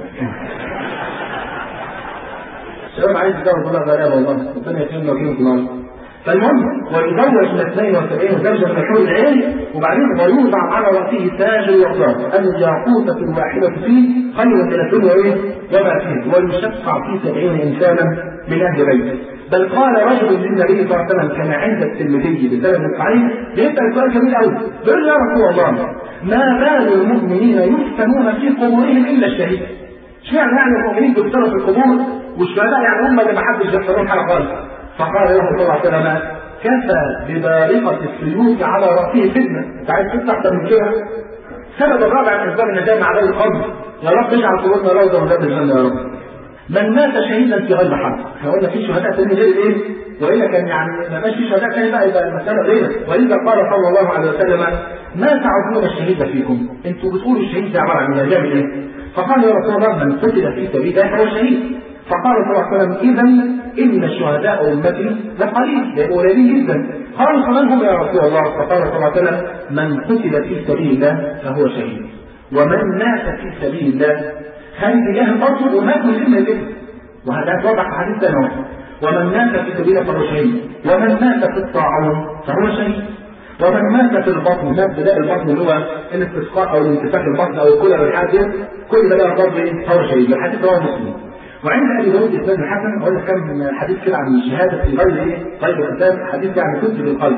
الشباب عايز يتجوز ولا غلابه والله ربنا يكرمنا ويكرمكم النار فالمهم ويزوج من 72 زوجة من الحور العين وبعدين ويوضع على رأسه تاج الوقار الياقوتة الواحدة فيه خير من الدنيا ايه وما فيه ويشفع في 70 إنسانا من أهل بيته بل قال رجل للنبي صلى الله عليه وسلم كان عند الترمذي بسبب الصحيح بيسأل سؤال جميل قوي بيقول يا رسول الله ما بال المؤمنين يفتنون في قبورهم إلا الشهيد اشمعنى يعني المؤمنين بيفتنوا في القبور والشهداء يعني هم اللي ما حدش يحصلهم حاجه خالص فقال له صلى الله عليه وسلم كفى ببارقة السيوف على رأسه فتنة انت عايز تفتح اكتر من كده السبب الرابع من اسباب النجاة مع عذاب القبر يا رب اجعل قلوبنا روضة من باب الجنة يا رب من مات شهيدا في غير حق احنا قلنا في شهداء تاني غير الايه؟ والا كان يعني ما بقاش في شهداء تاني بقى يبقى المساله غير ولذا قال صلى الله عليه وسلم ما تعبدون الشهيد فيكم؟ انتوا بتقولوا الشهيد ده عباره عن ايه؟ يعمل ايه؟ فقال يا رسول الله من قتل في سبيل الله فهو شهيد فقال صلى الله عليه وسلم اذا ان الشهداء امتي لقليل يبقوا قليلين جدا قالوا فمن هم يا رسول الله فقال صلى الله عليه وسلم من قتل في سبيل الله فهو شهيد ومن مات في سبيل الله خارج الله الارض ومات من غير ما يدرك وهذا يتوضح في حديث ثاني ومن مات في سبيل الله فهو شهيد ومن مات في الطاعون فهو شهيد ومن مات في البطن مات بداء البطن اللي هو الاستسقاء او الانتفاخ البطن او الكلى والحاجه كل بداء البطن فهو شهيد الحديث رواه مسلم وعند ابي داود اسناد الحسن ولا كم حديث كده عن الشهاده في غير ايه؟ غير القتال حديث يعني تنزل القلب.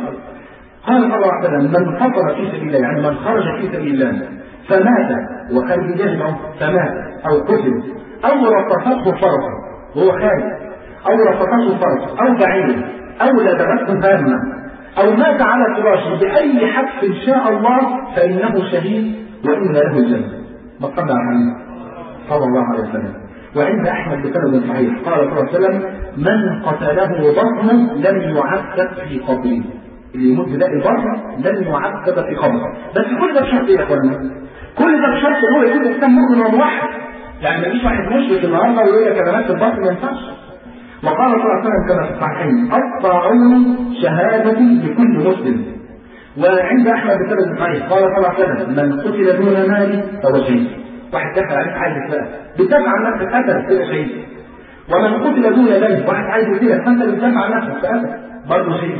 قال صلى الله عليه وسلم من فطر في سبيل الله يعني من خرج في سبيل الله فمات وكان بجهله فمات او قتل او رفضته فرسا وهو خارج او رفضته فرس او بعير او لدغته هامه او مات على فراشه باي حق شاء الله فانه شهيد وان له الجنه. بقنا عن صلى الله عليه وسلم. وعند احمد بسند صحيح قال صلى الله عليه وسلم من قتله بطن لم يعذب في قبره اللي يموت بداء البطن لن يعذب في قبره بس كل ده بشرط ايه يا اخوانا؟ كل ده بشرط ان هو يكون انسان مؤمن وموحد يعني ما فيش واحد مشرك النهارده ويقول لك انا مات البطن ما ينفعش وقال صلى الله عليه وسلم كما في الصحيحين الطاعون شهادة لكل مسلم وعند احمد بسند صحيح قال صلى الله عليه وسلم من قتل دون مال فهو شهيد واحد دخل عليك عايز يسرقك بتدافع عن نفسك قتل كده شهيد ومن قتل دون دين واحد عايز يقتلك فانت بتدافع عن نفسك فقتل برضه شهيد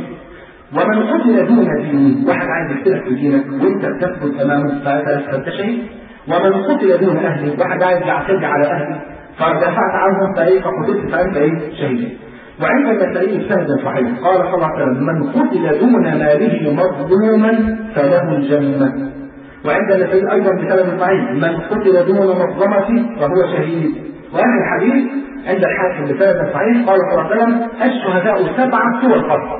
ومن قتل دون دين واحد عايز يقتلك في دينك وانت بتثبت امامه فقتل فانت شهيد ومن قتل دون اهله واحد عايز يعتدي على اهله فدافعت عنهم فايه فقتلت فانت ايه شهيد وعند النسائي سند صحيح قال صلى الله عليه وسلم من قتل دون ماله مظلوما فله الجنه وعند النسائي ايضا بسند صحيح من قتل دون مظلمه فهو شهيد واخر الحديث عند الحاكم بسند صحيح قال صلى الله عليه وسلم الشهداء سبعه سوى القتل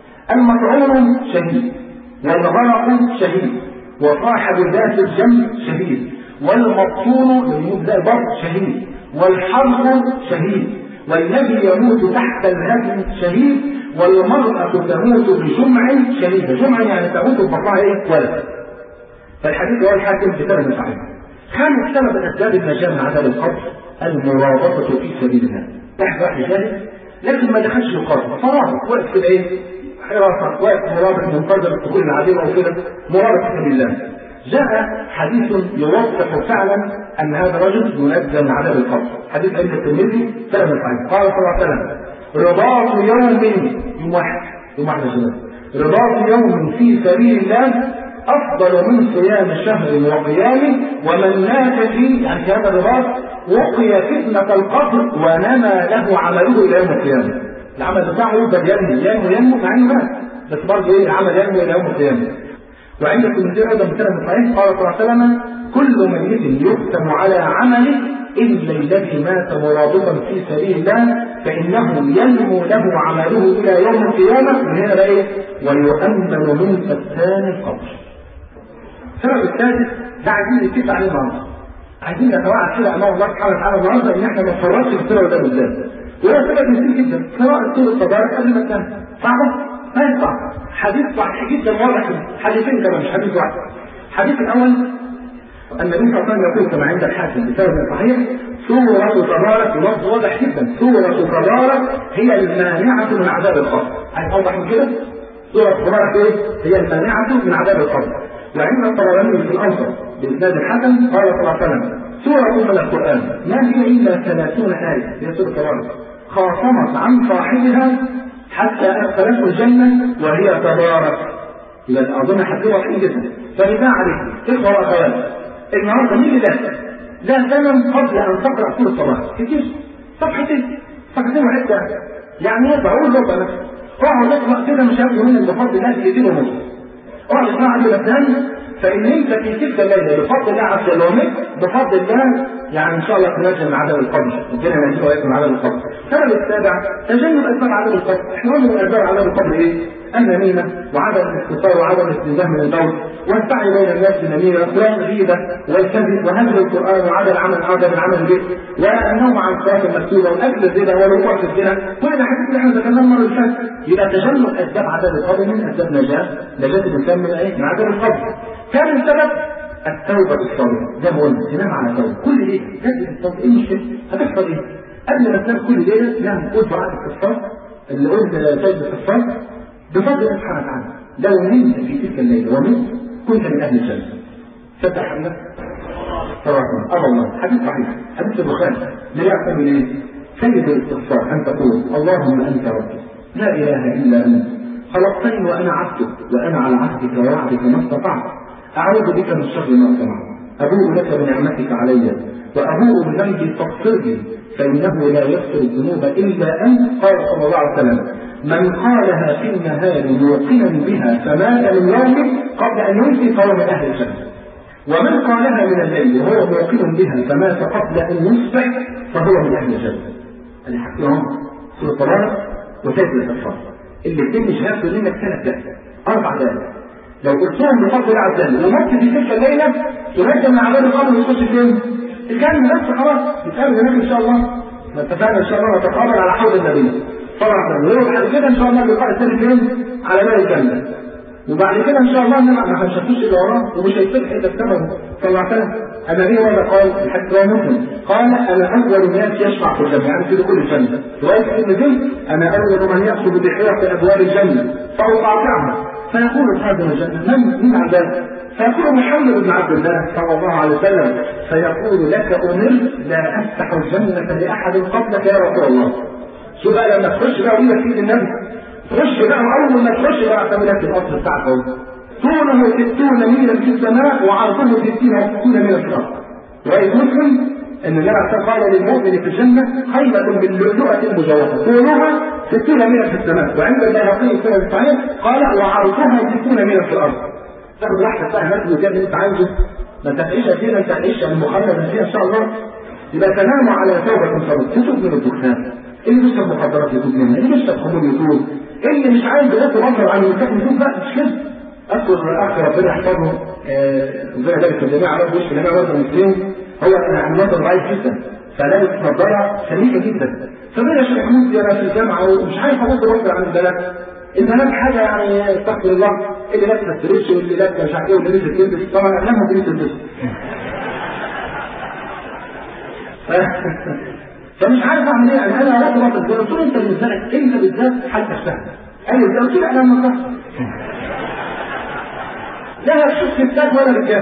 المطعون شهيد والغرق شهيد وصاحب ذات الجنب شهيد والمقتول يموت ذا البر شهيد والحرق شهيد والذي يموت تحت الهدم شهيد والمرأة تموت بجمع شهيدة جمع يعني تموت بطنها ايه ولد فالحديث هو الحاكم بسبب صحيح خامس سبب من اسباب النجاة من عذاب القبر المرابطة في سبيل الله واحد واحد جاهز لكن ما دخلش القبر فرابط واقف كده ايه حراسة واقف مرابط منتظر الدخول العديد او كده مرابط في سبيل الله جاء حديث يوضح فعلا ان هذا الرجل منزل من عذاب القبر حديث عند الترمذي سلم الحديث قال صلى الله عليه وسلم رباط يوم يوم واحد يوم واحد يا رباط يوم في سبيل الله افضل من صيام شهر وقيامه ومن مات فيه يعني في هذا الرباط وقي فتنة القبر ونمى له عمله الى يوم القيامة العمل بتاعه يفضل ينمو ينمو ينمو مع انه مات بس برضه ايه العمل ينمو الى يوم القيامة وعند الترمذي ايضا بسند صحيح قال صلى الله عليه وسلم كل ميت يختم على عمله الا الذي مات مرابطا في سبيل الله فانه ينمو له عمله الى يوم القيامه من هنا بقى ايه؟ ويؤمن من فتان القبر. السبب الثالث ده عايزين نتفق عليه النهارده. عايزين نتوعد كده امام الله سبحانه وتعالى النهارده ان احنا ما نفرطش في السبب ده بالذات. وهو سبب مثير جدا قراءة سورة التبارك قبل ما تنام. صعبة؟ ما ينفع. حديث صحيح جدا واضح حديثين كمان مش حديث واحد. الحديث الاول النبي صلى الله عليه وسلم يقول كما عند الحاكم بسبب صحيح سورة تبارك لفظ واضح جدا سورة تبارك هي المانعة من عذاب القبر عايز اوضح من كده؟ سورة تبارك ايه؟ هي المانعة من عذاب القبر وعند الطبراني في الاوسط باسناد الحسن قال صلى الله عليه وسلم سورة من القرآن ما هي إلا ثلاثون آية هي سورة تبارك خاصمت عن صاحبها حتى أدخلته الجنة وهي تبارك يبقى أظن حدوها في جدا فبالله عليك إخوة وأخوات النهارده مين اللي ده؟ ده زمن قبل أن تقرأ سورة الصلاة كتير صفحتين صفحتين وحتة يعني ايه بعول ربع نفسك اقعد اقرأ كده مش هاخد منك بفضل الله دقيقتين ونص اقعد اسمع عبد الأفلام فإن أنت في تلك الليلة بفضل الله عز وجل بفضل الله يعني إن شاء الله تنجم من عذاب القبر ربنا ينجيك وإياكم من عذاب القبر السبب السابع تجنب اسباب عدم القبر احنا قلنا من اسباب عدم القبر ايه؟ النميمة وعدم الاختصار وعدم الاستنزاه من البول والسعي بين الناس بالنميمة والغيبة والكذب وهجر القرآن وعدم العمل عدم العمل به والنوم عن الصلاة المكتوبة وأكل الزنا والوقوع في الزنا كل الحاجات اللي احنا ذكرناها المرة اللي فاتت يبقى تجنب أسباب عدم القبر من أسباب نجاة نجاة الإنسان من إيه؟ من عدم القبر كان السبب التوبة الصالحة زي ما قلنا تنام على توبة كل ليلة تجد التوبة ايه المشكلة؟ هتحصل ايه؟ قبل ما تنام كل ليلة نعم قول دعاء الاستغفار اللي قلت سيد الاستغفار بفضل الله سبحانه وتعالى لو نمت في تلك الليلة ومت كنت من أهل الجنة فتح حمد صراحة أبا الله حديث صحيح حديث البخاري لا يعتمد من ايه؟ سيد الاستغفار أن تقول اللهم أنت ربي لا إله إلا أنت خلقتني وأنا عبدك وأنا على عهدك ووعدك ما استطعت أعوذ بك من شر ما صنعت أبوء لك بنعمتك علي وأبوء بذنبي فاغفر لي فإنه لا يغفر الذنوب إلا أنت قال صلى الله عليه وسلم من قالها في النهار موقنا بها فمات من يومه قبل أن يمسي فهو من أهل الجنة ومن قالها من الليل وهو موقن بها فمات قبل أن يصبح فهو من أهل الجنة أنا حكي لهم سورة طبارة وسيد الاستغفار الاثنين مش هياخدوا منك ثلاث دقائق أربع دقائق لو قلتهم بفضل الله عز وجل ومت في تلك الليله تنجم من عذاب القبر وتخش فين؟ الجنه بس خلاص نتقابل هناك ان شاء الله ما اتفقنا ان شاء الله نتقابل على حوض النبي صلى الله عليه وسلم وبعد كده ان شاء الله اللقاء الثاني فين؟ على باب الجنه وبعد كده ان شاء الله ما هنشوفوش اللي وراه ومش هيفتح الا الثمن صلى الله عليه وسلم النبي ماذا قال الحديث رواه مسلم قال انا اول الناس يشفع في الجنه يعني في دخول الجنه روايه ابن زيد انا اول من ياخذ بحيره ابواب الجنه فاقاطعها فيقول اصحاب الجنه من من عن ذلك؟ فيقول محمد بن عبد الله صلى الله عليه وسلم فيقول لك امرت لا افتح الجنه لاحد قبلك يا رسول الله شو بقى لما تخش بقى ويقول لك النبي تخش بقى اول ما تخش بقى اعتمد لك القصر بتاعك اهو طوله 60 ميلا في السماء وعرضه 60 60 ميلا في الارض روايه مسلم ان النبي عليه قال للمؤمن في الجنه خيمه باللؤلؤه المجوفه طولها 60 ميلا في السماء وعند البيهقي في الصحيح قال وعرضها 60 ميلا في الارض تاخد راحتك بقى هناك وجاب اللي انت عايزه ما تعيش فينا انت تعيش المخلد فيها ان شاء الله يبقى تنام على توبه صدق تتوب من الدخان اللي بيشرب مخدرات يتوب منها اللي بيشرب خمور يتوب اللي مش عايز يغض بصره عن النساء يتوب بقى مش كده اذكر الاخ ربنا يحفظه ربنا يبارك في الجميع على وش الجميع برضه المسلمين هو كان نظر ضعيف جدا فلابس نظاره سميكه جدا فبدا شيخ محمود انا في الجامعه ومش عارف اغض بصري عن البنات البنات حاجه يعني استغفر الله اللي لابسه ستريتش واللي لابسه مش عارف ايه واللي لابسه تلبس طبعا اغلبهم بنت تلبس فمش عارف اعمل ايه يعني انا رافض رافض قلت له انت بالنسبه لك انت بالذات حالتك سهله قال لي قلت له انا ما لا هتشوف ستات ولا رجال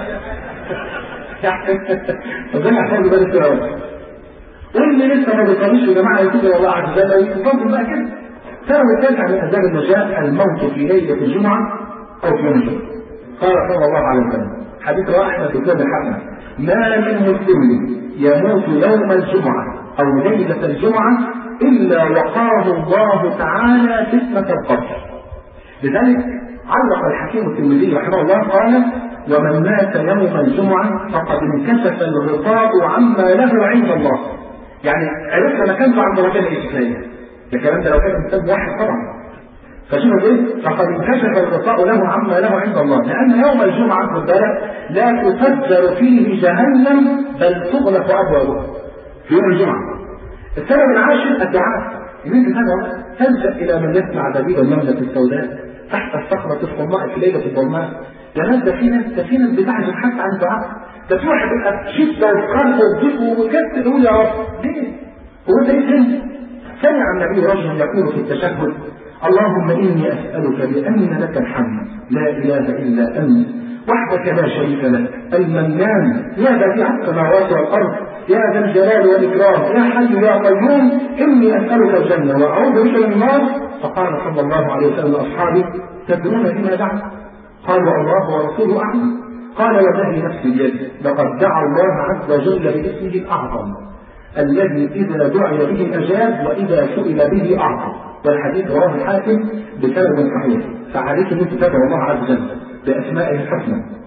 ربنا يحفظ بالك يا رب واللي لسه ما بيصليش يا جماعه يتوب الى الله عز وجل ويتفضل بقى كده سبب التاسع من اسباب النجاة الموت في ليلة الجمعة أو في يوم الجمعة. قال صلى الله عليه وسلم حديث رواه أحمد بن الحسن ما من مسلم يموت يوم الجمعة أو ليلة الجمعة إلا وقاه الله تعالى فتنة القبر. لذلك علق الحكيم الترمذي رحمه الله قال ومن مات يوم الجمعة فقد انكشف الغطاء عما له عند الله. يعني عرفنا مكانته عند ربنا ايه ده الكلام ده لو كان كتاب واحد طبعا فشوف ايه فقد انكشف الغطاء له عما له عند الله لان يوم الجمعه خد بالك لا تفجر فيه جهنم بل تغلق ابوابها في يوم الجمعه السبب العاشر الدعاء ان انت تدعو تلجا الى من يسمع دبيب النمله السوداء تحت الصخره الصماء في ليله الظلماء يا ناس ده في ناس ده في ناس بتعجب حتى عن الدعاء ده في واحد بيبقى شده وقلب وضيق ومكسل يقول يا رب ليه؟ هو ده ايه سمع النبي رجلا يقول في التشهد اللهم اني اسالك بان لك الحمد لا اله الا انت وحدك لا شريك لك المنان يا بديع السماوات والارض يا ذا الجلال والاكرام يا حي يا قيوم اني اسالك الجنه واعوذ بك من النار فقال صلى الله عليه وسلم لاصحابه تدرون بما دعا قالوا الله ورسوله اعلم قال والذي نفسي بيده لقد دعا الله عز وجل باسمه الاعظم الذي إذا دعي به أجاب وإذا سئل به أعطى والحديث رواه الحاكم بسند صحيح فعليك أن تتابع الله عز وجل بأسمائه الحسنى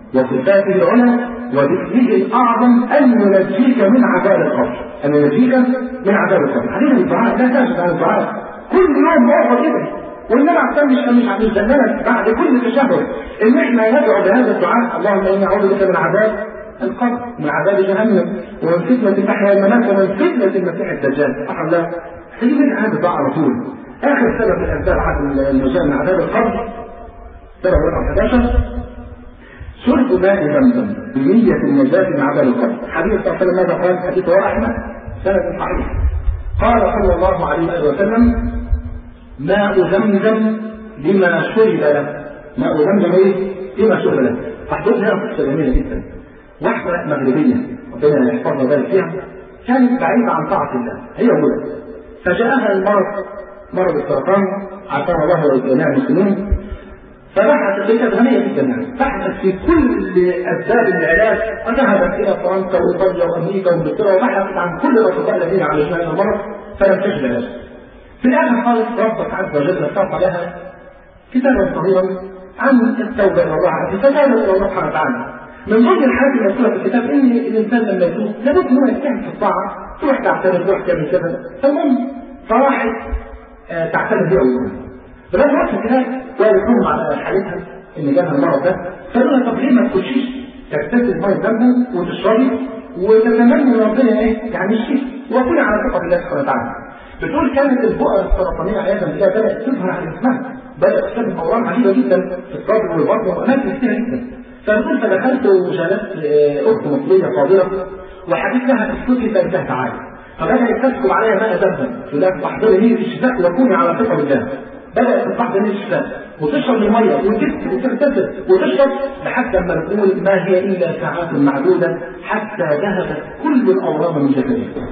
وصفاته العلى وباسمه الاعظم ان ينجيك من عذاب القبر ان ينجيك من عذاب القبر حديث الدعاء لا تعجز عن الدعاء كل يوم مرة كده والنبي عليه مش مش هتستنى بعد كل تشهد ان احنا ندعو بهذا الدعاء اللهم اني اعوذ بك من عذاب القبر من عذاب جهنم ومن فتنة المحيا والممات ومن فتنة المسيح الدجال صح الله سيدنا هذا الدعاء على طول اخر سبب من اسباب عدم النجاة من عذاب القبر سبب رقم 11 شرب ماء زمزم بنية النجاة من عذاب القبر حديث صلى الله عليه وسلم ماذا قال حديث رواه احمد سند صحيح قال صلى الله عليه وسلم ماء زمزم لما شرب له ماء زمزم ايه؟ لما شرب له فحدود هنا قصه جميله جدا واحده مغربيه ربنا يحفظها ويبارك فيها كانت بعيده عن طاعه الله هي ولد فجاءها المرض مرض السرطان عافانا الله وجميع المسلمين فبحثت هي غنية جدا يعني بحثت في كل أسباب العلاج وذهبت إلى فرنسا وإيطاليا وأمريكا وإنجلترا وبحثت عن كل الأطباء الذين عالجوا هذا المرض فلم تجد علاج. في الآخر خالص ربك عز وجل اختار لها كتابا صغيرا عن التوبة إلى الله عز وجل فتابت إلى الله سبحانه وتعالى. من ضمن الحاجات المذكورة في الكتاب إن الإنسان لما يتوب لابد إن هو يجتهد في الطاعة تروح تعتمد تروح تعمل كذا فالمهم فراحت تعتمد بها أولا. فلما وقت الكتاب ويقوم على حالتها ان جالها المرض ده فقالوا لها طب ليه ما تخشيش تغتسل ميه دمه وتشربي وتتمنى ان ربنا ايه يعني يشفيك وكوني على ثقه بالله سبحانه وتعالى. بتقول كانت البؤر السرطانيه عياذا بالله بدات تظهر على جسمها بدات تسبب اورام عديده جدا في الصدر والبطن واماكن كثيره جدا. فبتقول فدخلت وجالست اخت مصريه فاضله وحكيت لها اسكتي فانتهت تعالى. فبدات تسكب عليها ماء زمزم تقول لها احضري لي الشفاء وكوني على ثقه بالله. بدأت تطلع من الشفاء وتشرب المية وتكتب وتغتسل وتشرب لحد ما نقول ما هي إلا ساعات معدودة حتى ذهبت كل الأورام من جسدها.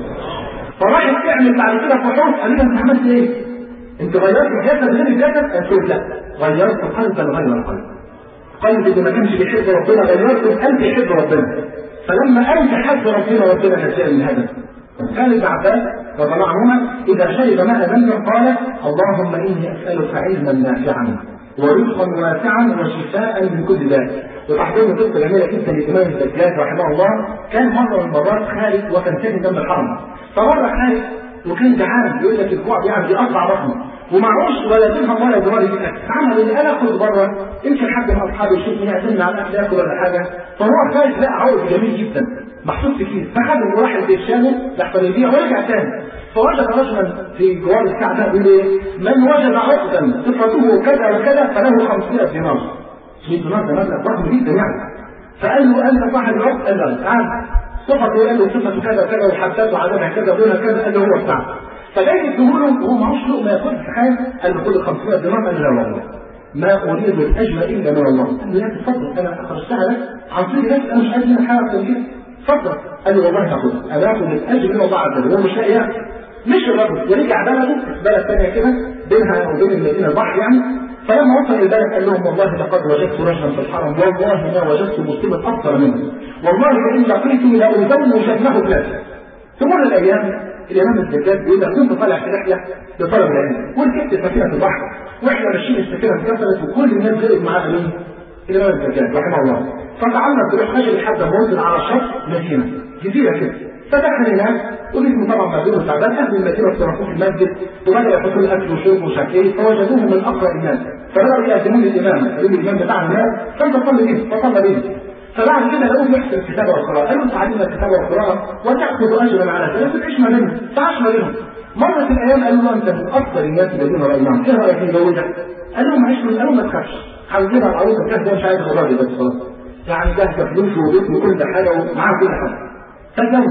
فراحت تعمل بعد كده فحوص قال لها أنت عملت إيه؟ أنت غيرت الجسد غير الجسد؟ قالت لا غيرت قلبا غير القلب. قلب اللي ما كانش بيحب ربنا غيرت القلب يحب ربنا. فلما أنت حب ربنا ربنا نسأل من هذا. كان ابن عباس رضي الله عنهما اذا شرب ماء زمزم قال اللهم اني اسالك علما نافعا ورزقا واسعا وشفاء من كل داء وتحضرنا قصه جميله جدا لامام الدجاج رحمه الله كان مره من المرات خارج وكان ساكن جنب الحرم فمره خارج وكان جعان يقول لك الجوع بيعمل يقطع بطنه ومعهوش ولا درهم ولا دولار يجيب اكل فعمل اللي انا اخرج بره يمكن حد من اصحابي يشوفني يعزمني على الاكل ياكل ولا حاجه فهو خارج لقى عرض جميل جدا محطوط في كيس فخده وراح البيت شاله لحسن يبيع ورجع تاني فوجد رجلا في جوار الكعبه بيقول ايه؟ من وجد عقدا صفته كذا وكذا فله 500 دينار 100 دينار ده مبلغ ضخم جدا يعني فقال له انت صاحب العقد قال له تعال صفته قال له صفته كذا وكذا وحدثه عددها كذا ودونها كذا قال له هو بتاعه فجاي يديهوله وهو معهوش لقمه ياكل تخيل قال له خد 500 دينار قال له لا والله ما اريد الاجر الا من الله قال له يا تفضل انا اخرجتها لك عن طريق نفسي انا مش عايز منك حاجه اكتر كده اتفضل قال له والله هاخدها انا اخد الاجر من الله عز وجل هو مش لاقي ياكل مش الرجل ورجع بلده بلد ثانيه كده بينها وبين المدينه البحر يعني فلما وصل البلد قال لهم والله لقد وجدت رجلا في الحرم والله ما وجدت مسلما اكثر منه والله ان لقيته لازوجنه بلاده تمر الايام الامام الزجاج بيقول لك كنت طالع في رحله لطلب العلم وركبت سفينه البحر واحنا ماشيين السفينه اتكسرت وكل الناس غرقت معاها مين؟ الامام الزجاج رحمه الله فتعلم بروح خشب لحد ما وصل على شط مدينه جزيره كده فدخل هناك وجسمه طبعا مجنون وتعبان اهل المدينه اصطرفوه في المسجد وبداوا يحطوا له اكل وشرب ومش عارف ايه فوجدوه من اقرا الناس فبداوا يقدمون للامام قالوا له الامام بتاعنا مات فانت صلي بيه فصلى بيه فبعد كده لقوه يحسن الكتابه والقراءه قالوا انت علمنا الكتابه والقراءه وتاخذ اجرا على ذلك تعيش ما بينهم تعيش ما بينهم مرت الايام قالوا له انت من افضل الناس الذين رايناهم ايه رايك نزوجك؟ قال لهم معيش من قالوا ما تخافش هنجيبها العروسه كده مش عايز الراجل بس خلاص يعني ده فلوس وبيت وكل حاجه ومعاه كل حاجه فاتجوز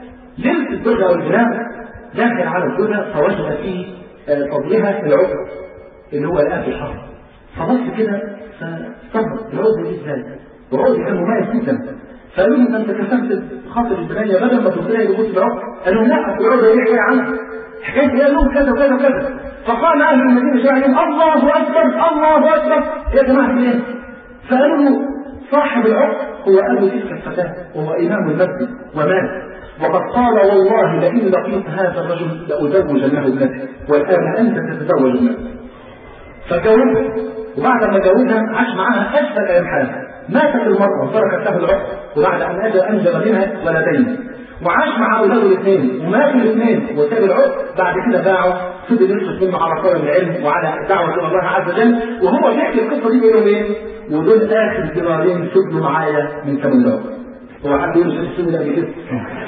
ليله الزوجه والبناء داخل على الزوجه فوجد في فضلها العقد اللي هو الاب الحرب فبص كده فاستغرب العقد دي ازاي؟ العقد كان مميز جدا فقالوا له انت كسبت خاطر البنايه بدل ما تبنيها يبص العقد قالوا لا العقد دي حكايه عنها حكايه ايه لهم كذا وكذا وكذا فقام اهل المدينه شاهدين الله اكبر الله اكبر يا جماعه ايه؟ فقالوا له صاحب العقد هو ابو تلك الفتاه وهو امام المسجد ومات وقد قال والله لئن لقيت هذا الرجل لازوجنه ابنتي والان انت تتزوج ابنتي فجوزها وبعد ما جوزها عاش معاها اشهر ايام حياتها ماتت المرأة وتركت له العقد وبعد أن أجل أنجب منها ولدين وعاش مع أولاده الاثنين وماتوا الاثنين وساب العقد بعد كده باعوا فضل يصرف منه على طلب العلم وعلى دعوة إلى الله عز وجل وهو بيحكي القصة دي بيقول ايه؟ ودول آخر دينارين فضلوا معايا من ثمن العقد هو حد يقول شايف السن ده قبل كده؟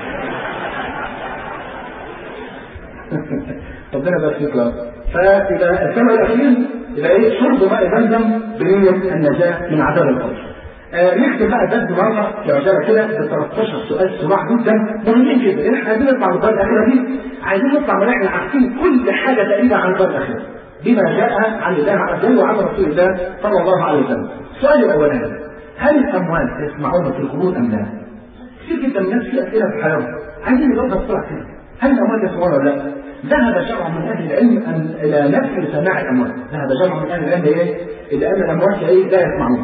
ربنا يبارك فيك يا رب فإذا الثمن الأخير يبقى إيه شرب ماء زمزم بنية النجاة من عذاب القبر. آه نختم بقى درس مرة في عجالة كده ب 13 سؤال سريع جدا مهمين جدا لأن احنا عايزين نطلع من الدار الأخيرة دي عايزين نطلع من احنا عارفين كل حاجة تقريبا عن الدار الأخيرة بما جاء عن الله عز وجل وعن رسول الله صلى الله عليه وسلم. السؤال الأولاني هل الأموات يسمعون في القبور أم لا؟ كثير جدا من الناس في أسئلة في حياتهم عايزين نجاوبها بسرعة كده هل الأموات يسمعون ولا لا؟ ذهب جمع من اهل العلم أن الى نفي سماع الاموات، ذهب جمع من اهل العلم ايه؟ الى ان الاموات ايه؟ لا يسمعون.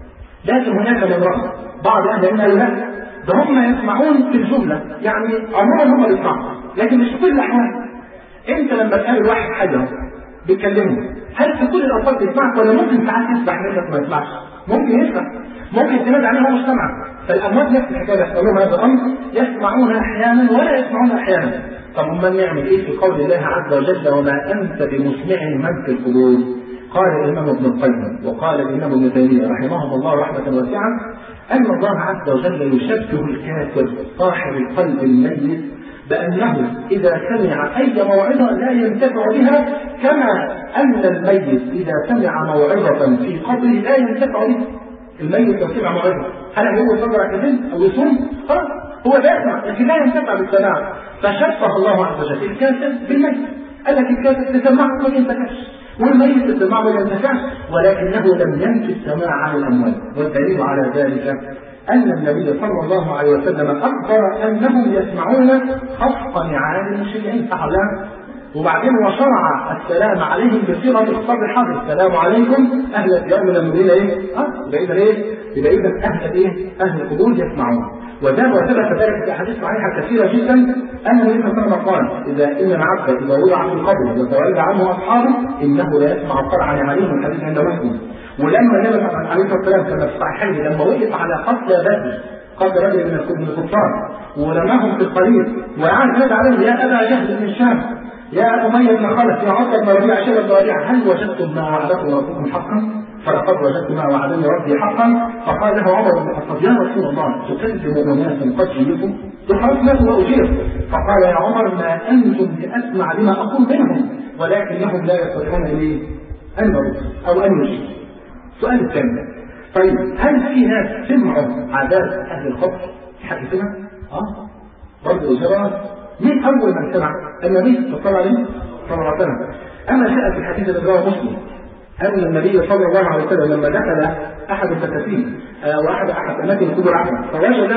لكن هناك من رأى بعض اهل العلم قالوا لا ده هم يسمعون في الجمله، يعني عموما هم بيسمعوا، لكن مش في كل الاحوال. انت لما تقابل واحد حاجه بتكلمه، هل في كل الاوقات يسمعك ولا ممكن ساعات يسمع منك ما يسمعش؟ ممكن يسمع، ممكن تنادي عليه هو مش سامعك، فالاموات نفس الحكايه يحصل لهم هذا الامر يسمعون احيانا ولا يسمعون احيانا. طب امال نعمل ايه في قول الله عز وجل وما انت بمسمع من في القبور قال الامام ابن القيم وقال الامام ابن تيميه رحمهم الله رحمه واسعه ان الله عز وجل يشبه الكافر صاحب القلب الميت بانه اذا سمع اي موعظه لا ينتفع بها كما ان الميت اذا سمع موعظه في قبره لا ينتفع بها الميت لو سمع موعظه هل هو يصلي ركعتين او يصوم؟ خلاص هو بيسمع لكن لا ينتفع بالسماع فشبه الله عز وجل الكافر بالميت قال لك الكافر تسمعه ما ينتفعش والميت تسمعه ما ينتفعش ولكنه لم ينفي السماع عن الاموات والدليل على ذلك ان النبي صلى الله عليه وسلم اخبر انهم يسمعون خفق نعال المشركين صح ولا وبعدين وشرع السلام عليهم بصيغه الخطاب الحاضر السلام عليكم اهل الديار من المدينه ايه؟ اه يبقى اذا ايه؟ يبقى اذا اهل ايه؟ اهل القبور يسمعون وده وثبت ذلك في احاديث صحيحه كثيره جدا ان النبي صلى الله عليه وسلم قال اذا ان العبد اذا وضع في القبر وتولى عنه اصحابه انه لا يسمع قرعا عليهم الحديث عند مسلم ولما النبي عليه الصلاه والسلام كما في الصحيحين لما وقف على قتل بدر قتل رجل من الكفار ورماهم في الطريق وقعد ينادى عليهم يا ابا جهل من الشام يا اميه بن خلف يا عقبه بن ربيعه شبه بن ربيعه هل وجدتم ما وعدكم ربكم حقا؟ فلقد وجدت ما وعدني ربي حقا فقال له عمر بن الخطاب يا رسول الله تكذب اناسا قد جئتم فخرجت له واجير فقال يا عمر ما انتم باسمع لما اقول منهم ولكنهم لا يستطيعون اليه ان يرد او ان يجيب السؤال الثاني طيب هل في ناس سمعوا عذاب اهل القبر؟ في حد سمع؟ اه برضه اجابه مين اول من سمع؟ النبي صلى الله عليه صلى الله عليه وسلم اما جاء في الحديث الذي رواه مسلم أن النبي صلى الله عليه وسلم لما دخل أحد الفتاتين وأحد أحد أماكن القبور أحمد فوجد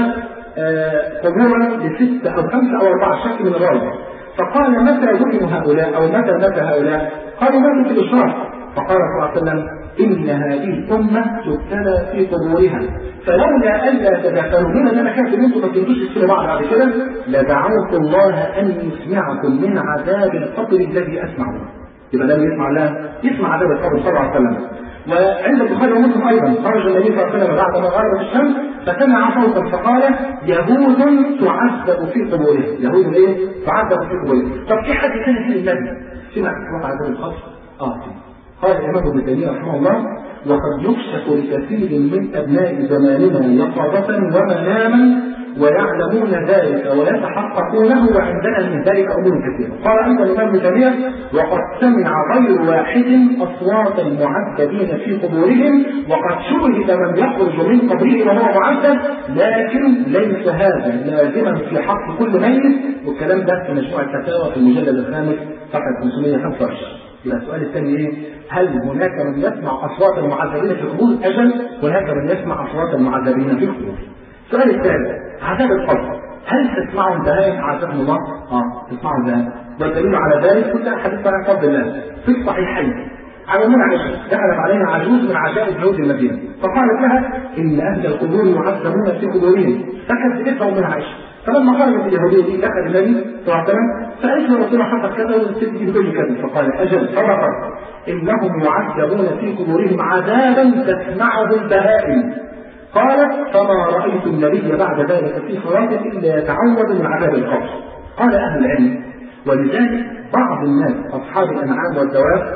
قبورا لستة أو خمسة أو أربعة شك من الراوي فقال متى دفنوا هؤلاء أو متى مات هؤلاء؟ قالوا ماتوا في الإشراف فقال صلى الله عليه وسلم إن هذه الأمة تبتلى في قبورها فلولا ألا تدخلوا من أن أنا خايف إن أنتم ما تنتوش تسألوا بعض بعد كده لدعوت الله أن يسمعكم من عذاب القبر الذي أسمعه يبقى ده يسمع الله يسمع عذاب القبر صلى الله عليه وسلم وعند البخاري ومسلم ايضا خرج النبي صلى الله عليه وسلم بعد ما غربت الشمس فسمع صوتا فقال يهود تعذب في قبورها يهود ايه؟ تعذب في قبورها طب في حد ثاني في النبي سمع سمع عذاب القبر؟ اه قال الامام ابن تيميه رحمه الله وقد يكشف لكثير من ابناء زماننا يقظه ومناما ويعلمون ذلك ويتحققونه وعندنا من ذلك امور كثيره. قال ايضا الامام ابن تيميه وقد سمع غير واحد اصوات المعذبين في قبورهم وقد شهد من يخرج من قبره وهو معذب لكن ليس هذا لازما في حق كل ميت والكلام ده في مجموع الفتاوى في المجلد الخامس صفحه 525. يبقى السؤال الثاني ايه؟ هل هناك من يسمع اصوات المعذبين في القبور؟ اجل هناك من يسمع اصوات المعذبين في القبور. السؤال الثالث عذاب القبر هل تسمعوا البهائم عذابهم الله؟ اه تسمعوا البهائم والدليل على ذلك كل حديث عن فضل الله في الصحيحين على من عائشة دخلت عليها عجوز من عجائب جنود المدينة فقالت لها إن أهل القبور يعذبون في قبورهم فكذبتها من عائشة فلما خرجت اليهودية دي دخل النبي صلى الله عليه وسلم سألت له رسول حصل كذا والست دي بتقول كذا فقال أجل صدقت إنهم يعذبون في قبورهم عذابا تسمعه البهائم قالت فما رأيت النبي بعد ذلك في صلاته إلا يتعوذ من عذاب القبر قال أهل العلم ولذلك بعض الناس أصحاب الأنعام والدواب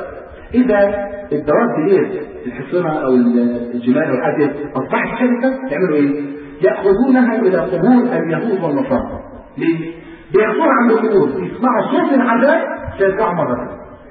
إذا الدواب ديت الحصنة أو الجمال أو الحاجة أصبحت شركة يعملوا إيه؟ يأخذونها إلى قبور اليهود والنصارى ليه؟ بيأخذوها عند القبور يسمعوا صوت العذاب فيرجعوا مرة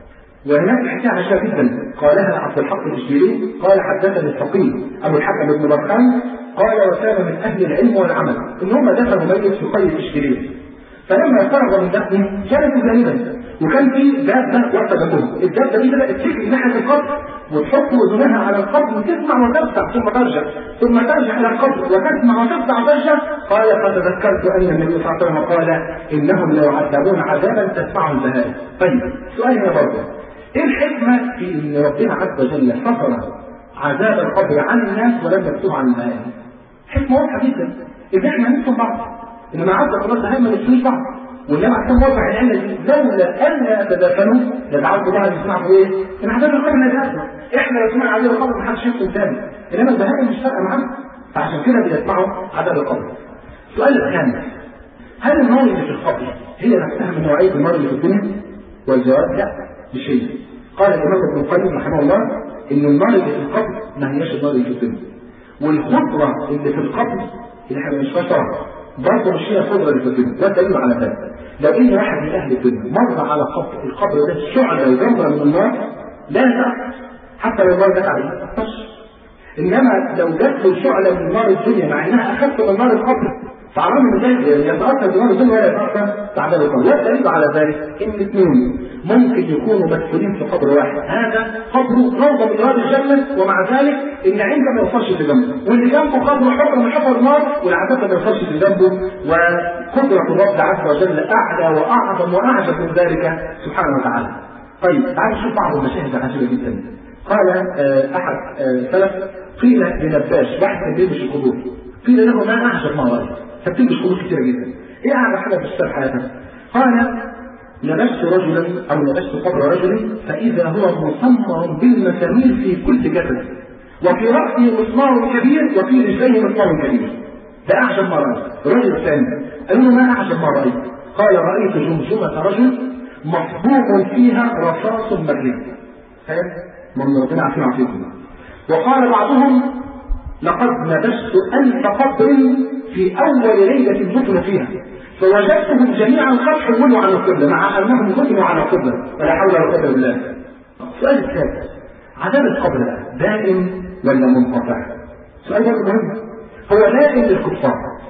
وهناك حكاية عشاء جدا قالها عبد الحق الإشبيلي قال حدثني الفقيه أبو الحكم بن برهان قال وكان من أهل العلم والعمل إن هم دفنوا ميت في قيد الإشبيلي فلما فرغ من دفنه كانت جانبا وكان في دابة واقفة جنبهم الدابة دي بدأت تجري ناحية القبر وتحط وزنها على القبر وتسمع وتفتح ثم ترجع ثم ترجع إلى القبر وتسمع وتفتح وترجع قال فتذكرت أن النبي صلى الله عليه وسلم قال إنهم لو عذبون عذابا تسمعهم البهائم طيب سؤال هنا برضه ايه الحكمة في ان ربنا عز وجل فصل عذاب القبر عن الناس ولم يكتب عن البهائم؟ حكمة واضحة جدا ان احنا نكتب بعض انما عذاب الله البهائم ما نكتبش بعض وانما عشان وضع العلة دي لولا الا يتدافنوا لتعرفوا بقى يسمعوا ايه؟ ان عذاب القبر لا يأثر احنا لو سمعنا عذاب القبر ما حدش يكتب تاني انما البهائم مش فارقة معانا فعشان كده بيسمعوا عذاب القبر السؤال الثاني هل النار اللي في القبر هي نفسها من نوعية النار اللي في الدنيا؟ والجواب لا بشيء قال الإمام ابن القيم رحمه الله إن النار اللي في القبر ما هياش النار اللي في الدنيا والخضرة اللي في القبر اللي احنا مش فاهمها برضه مش هي الخضرة اللي في الدنيا ده دليل على ذلك لو إن واحد من أهل الدنيا مر على قبر القبر ده شعلة وجمرة من النار لا تأثر حتى لو النار جت عليه ما تأثرش إنما لو جت له شعلة من نار الدنيا مع إنها أخف من نار القبر فعرام من ذلك يتأثر بنار الدنيا ولا يتأثر بعذاب القبر والدليل على ذلك إن الاثنين ممكن يكونوا مدفونين في قبر واحد هذا قبره روضة من رياض الجنة ومع ذلك اللي عنده ما يوصلش لجنبه واللي جنبه قبره حفر من حفر النار والعذاب ما يوصلش لجنبه وقدرة الرب عز وجل أعلى وأعظم وأعجب من ذلك سبحانه وتعالى. طيب تعالوا نشوف بعض المشاهد العجيبة جدا. قال أحد سلف قيل لنباش واحد كان بيمشي القبور قيل له ما أعجب ما رأيت فبتلبس قبور كتيرة جدا. إيه أعجب حاجة في السبب حياتك؟ قال لبست رجلا او لبست قبر رجل فاذا هو مسمر بالمسامير في كل جسد وفي راسه مسمار كبير وفي رجليه مسمار كبير ده اعجب ما رايت الرجل الثاني قال له ما اعجب ما رايت قال رايت جمجمه رجل مصبوغ فيها رصاص مغرب فاهم من ربنا عارفين عافيكم وقال بعضهم لقد نبشت ألف قبر في أول ليلة دفن فيها فوجدتهم جميعا قد حولوا على القبلة مع أنهم دفنوا على القبلة ولا حول ولا قوة إلا بالله. السؤال الثالث عذاب القبر دائم ولا منقطع؟ سؤال برضه مهم هو دائم للكفار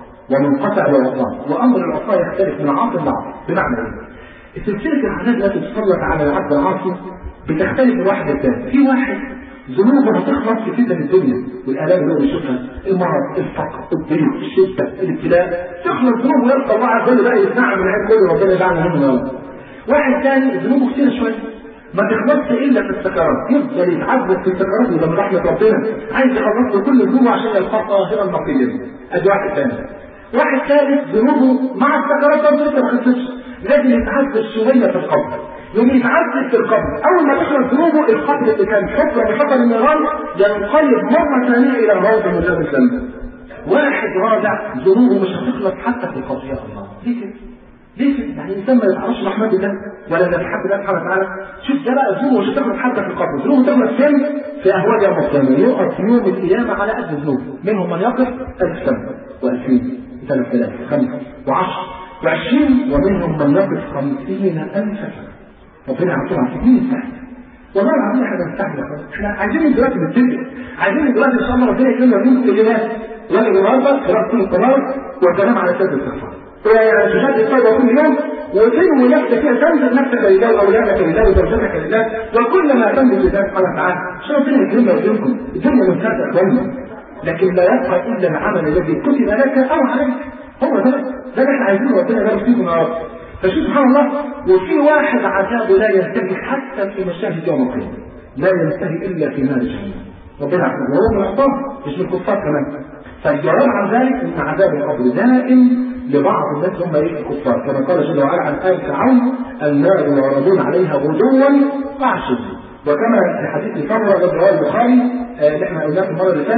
ومنقطع للعصاة وأمر العصاة يختلف من عاصم لعاصم بمعنى إيه؟ سلسلة العذاب التي تسلط على العبد العاصي بتختلف من واحد للثاني في واحد ذنوبه هتخلص في فتن الدنيا والآلام اللي هو بيشوفها المرض الفقر الضيق الشدة الابتلاء تخلص ذنوبه يلقى الله عز وجل بقى يسمعها من عين كله ربنا يجعلنا منه يا رب واحد ثاني ذنوبه كتير شوية ما تخلصش الا في السكرات يفضل يتعذب في السكرات وده من رحمه ربنا عايز يخلص له كل ذنوبه عشان يلقى طاهرا نقيا ادي واحد ثاني واحد ثالث ذنوبه مع السكرات برضه لسه ما خلصتش لازم يتعذب شويه في القبر يوم يتعذب في القبر اول ما تخلص ذنوبه القبر اللي كان حفره بحفر النيران ينقلب مره ثانيه الى روضه من باب الجنه واحد رابع ذنوبه مش هتخلص حتى في القبر يا الله ليه كده؟ ليه كده؟ يعني الانسان ما يتعرفش رحمه الله ولا ده بحب الله سبحانه وتعالى شوف ده بقى ذنوبه مش هتخلص حتى في القبر ذنوبه تخلص فين؟ في اهوال يوم القيامه يقف يوم القيامه على قد ذنوبه منهم من يقف ألف سنه وألفين ثلاث آلاف خمسة وعشر وعشرين ومنهم من يقف خمسين ألف سنة ربنا يعطينا سنين سهل والله العظيم احنا بنستحمل احنا عايزين دلوقتي نتفق عايزين دلوقتي ان شاء الله ربنا يكرمنا منكم كلمات ولا النهارده قراءة القرآن والكلام على سد الاستغفار يعني تشهد التوبه كل يوم وتنوي نفسك كده تنزل نفسك لله واولادك لله وزوجتك لله وكل ما تنزل لله سبحانه وتعالى عشان ربنا يكرمنا ويكرمكم الدنيا من ساعه اخواننا لكن لا يبقى الا العمل الذي كتب لك او عليك هو ده ده اللي احنا عايزينه ربنا يبارك فيكم يا رب فشوف سبحان الله وفي واحد عذابه لا ينتهي حتى في مشاهد يوم القيامه لا ينتهي الا في نار جهنم ربنا يعافينا وهو من العصام مش من الكفار كمان فالجواب عن ذلك ان عذاب القبر دائم لبعض الناس هم ايه الكفار كما قال جل وعلا عن ال فرعون النار يعرضون عليها غدوا وعشيا وكما في حديث سمره الذي رواه البخاري اللي احنا قلناه في المره اللي فاتت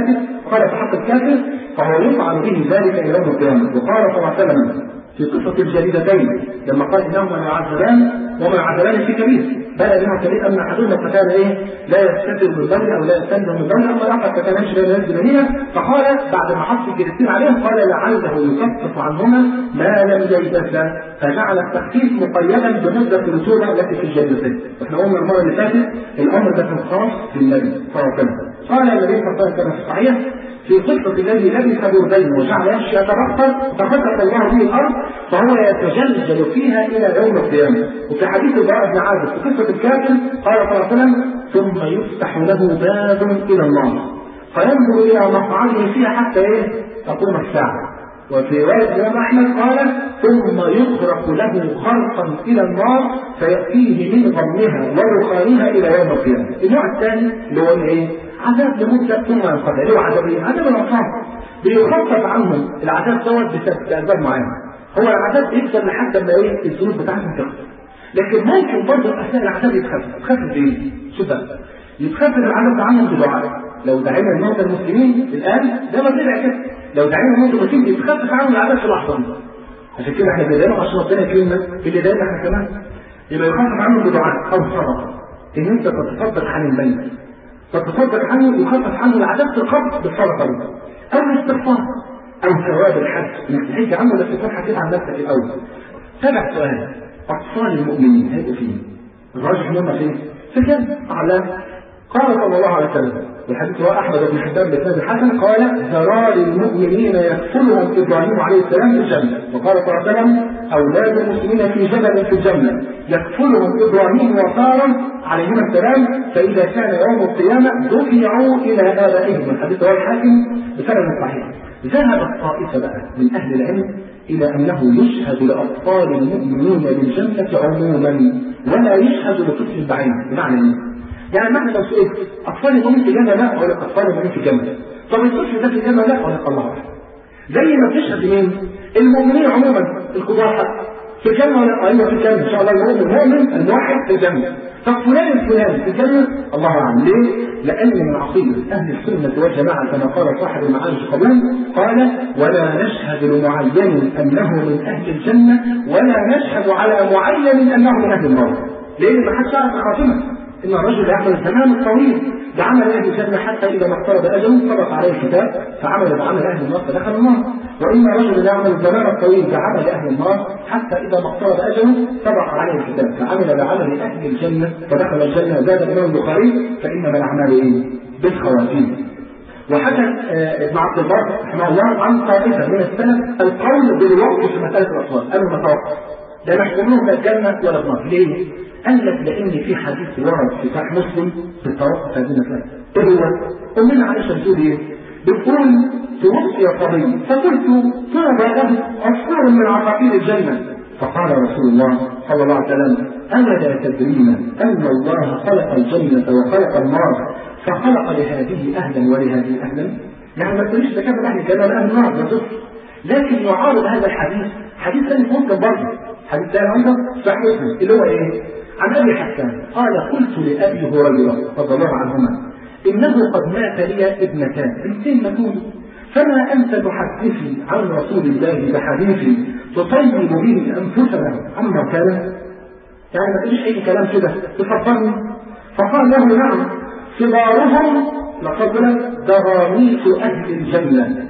قال في حق الكافر فهو يفعل به ذلك الى يوم القيامه وقال صلى الله عليه وسلم في قصة الجريدتين لما قال انهما يعذبان وما يعذبان في كبير بلى منها كبير ان احدهما فكان ايه لا يستتر من بول او لا يستنزه من بول اما الاخر فكان يمشي بين ينزل منها فقال بعد ما حط الجريدتين عليهم قال لعله يخفف عنهما ما لم يلبسا فجعل التخفيف مقيدا بمده الرسوله التي في الجريدتين واحنا قلنا المره اللي فاتت الامر ده كان خاص بالنبي صلى الله عليه وسلم قال النبي صلى الله عليه وسلم في الصحيح في قصة الذي لبس بردين وجعل يمشي يتبختر ففتح الله به الأرض فهو يتجلجل فيها إلى يوم القيامة وفي حديث البراء بن عازب في قصة الكافر قال صلى الله عليه وسلم ثم يفتح له باب إلى النار فينظر إلى مقعده فيها حتى إيه تقوم الساعة وفي رواية الإمام أحمد قال ثم يخرق له خرقا إلى النار فيأتيه من غمها ودخانها إلى يوم القيامة. النوع الثاني اللي هو إيه؟ عذاب لمدة ثم ينقطع، اللي هو عذاب إيه؟ عذاب الأطفال. بيخفف عنهم العذاب دوت بأسباب معينة. هو العذاب يفضل لحد ما إيه؟ الذنوب بتاعتهم تخفف. لكن ممكن برضه أثناء العذاب يتخفف، يتخفف إيه؟ شوف بقى. يتخفف العذاب عنهم بدعاء. لو دعينا الموتى المسلمين الآن ده ما طلع كده. لو دعينا الموتى المسلمين يتخفف عنهم العذاب في اللحظة دي. عشان كده احنا بندعي عشان ربنا يكرمنا في اللي دايما احنا كمان يبقى يخفف عنه بدعاء او صدقه ان انت تتصدق عن الميت تتصدق عنه يخفف عنه العذاب في القبر بالصدقه دي او الاستغفار او ثواب الحج انك تحج عنه بس تكون حكيت عن نفسك الاول سبع سؤال اطفال المؤمنين هيبقوا فين؟ الراجح ان هم فين؟ في الجنه اعلام قال صلى الله عليه وسلم الحديث هو احمد بن حبان بن الحسن قال ذرار المؤمنين يكفلهم ابراهيم عليه السلام في الجنه وقال صلى الله عليه وسلم اولاد المسلمين في جبل في الجنه يكفلهم ابراهيم وساره عليهما السلام فاذا كان يوم القيامه دفعوا الى ابائهم الحديث هو الحاكم بسند صحيح ذهب الطائفه بقى من اهل العلم الى انه يشهد لاطفال المؤمنين بالجنه عموما ولا يشهد لطفل بعينه بمعنى ايه؟ يعني معنى لو سئلت اطفال المؤمنين في الجنه لا اقول لك اطفال المؤمنين في الجنه طب الطفل ده في الجنه لا اقول لك الله اعلم زي ما بتشهد مين؟ المؤمنين عموما القضاة في الجنه ولا ايوه في الجنه ان شاء الله المؤمن المؤمن الموحد في الجنه طب فلان الفلاني في الجنه الله اعلم ليه؟ لان من عقيده اهل السنه والجماعه كما قال صاحب المعارج قبول قال ولا نشهد لمعين انه من اهل الجنه ولا نشهد على معين انه من اهل النار لان ما حدش يعرف الخاتمه ان الرجل يعمل الزمان الطويل بعمل اهل الجنه حتى اذا ما اقترب اجله سبق عليه الكتاب فعمل بعمل اهل النار فدخل النار واما رجل يعمل الزمان الطويل بعمل اهل النار حتى اذا ما اقترب اجله سبق عليه الكتاب فعمل بعمل اهل الجنه فدخل الجنه زاد الامام البخاري فانما الاعمال ايه؟ بالخواتيم وحكى ابن عبد البر رحمه الله عن طائفه من السلف القول بالوقت في مساله الاطفال قالوا ما توقف لا يحكمون لا الجنه ولا النار ليه؟ قال لك لان في حديث ورد في صحيح مسلم في التوقف هذه المساله ايه هو؟ امنا عائشه بتقول ايه؟ بتقول توفي صبي فقلت طلب له عصفور من عصافير الجنه فقال رسول الله صلى الله عليه وسلم أولا تدرين أن الله خلق الجنة وخلق النار فخلق لهذه أهلا ولهذه أهلا يعني ما تقوليش ده كان أهل الجنة وأهل النار ده صفر لكن يعارض هذا الحديث حديث ثاني مسلم برضه حديث ثاني عنده صحيح مسلم اللي هو ايه؟ عن ابي حسان قال قلت لابي هريره رضي الله عنهما انه قد مات لي ابنتان بنتين ماتون فما انت تحدثي عن رسول الله بحديث تطيب به انفسنا عما كان يعني ما تقوليش اي كلام كده تفكرني فقال له نعم صغارهم لقد دراميس اهل الجنه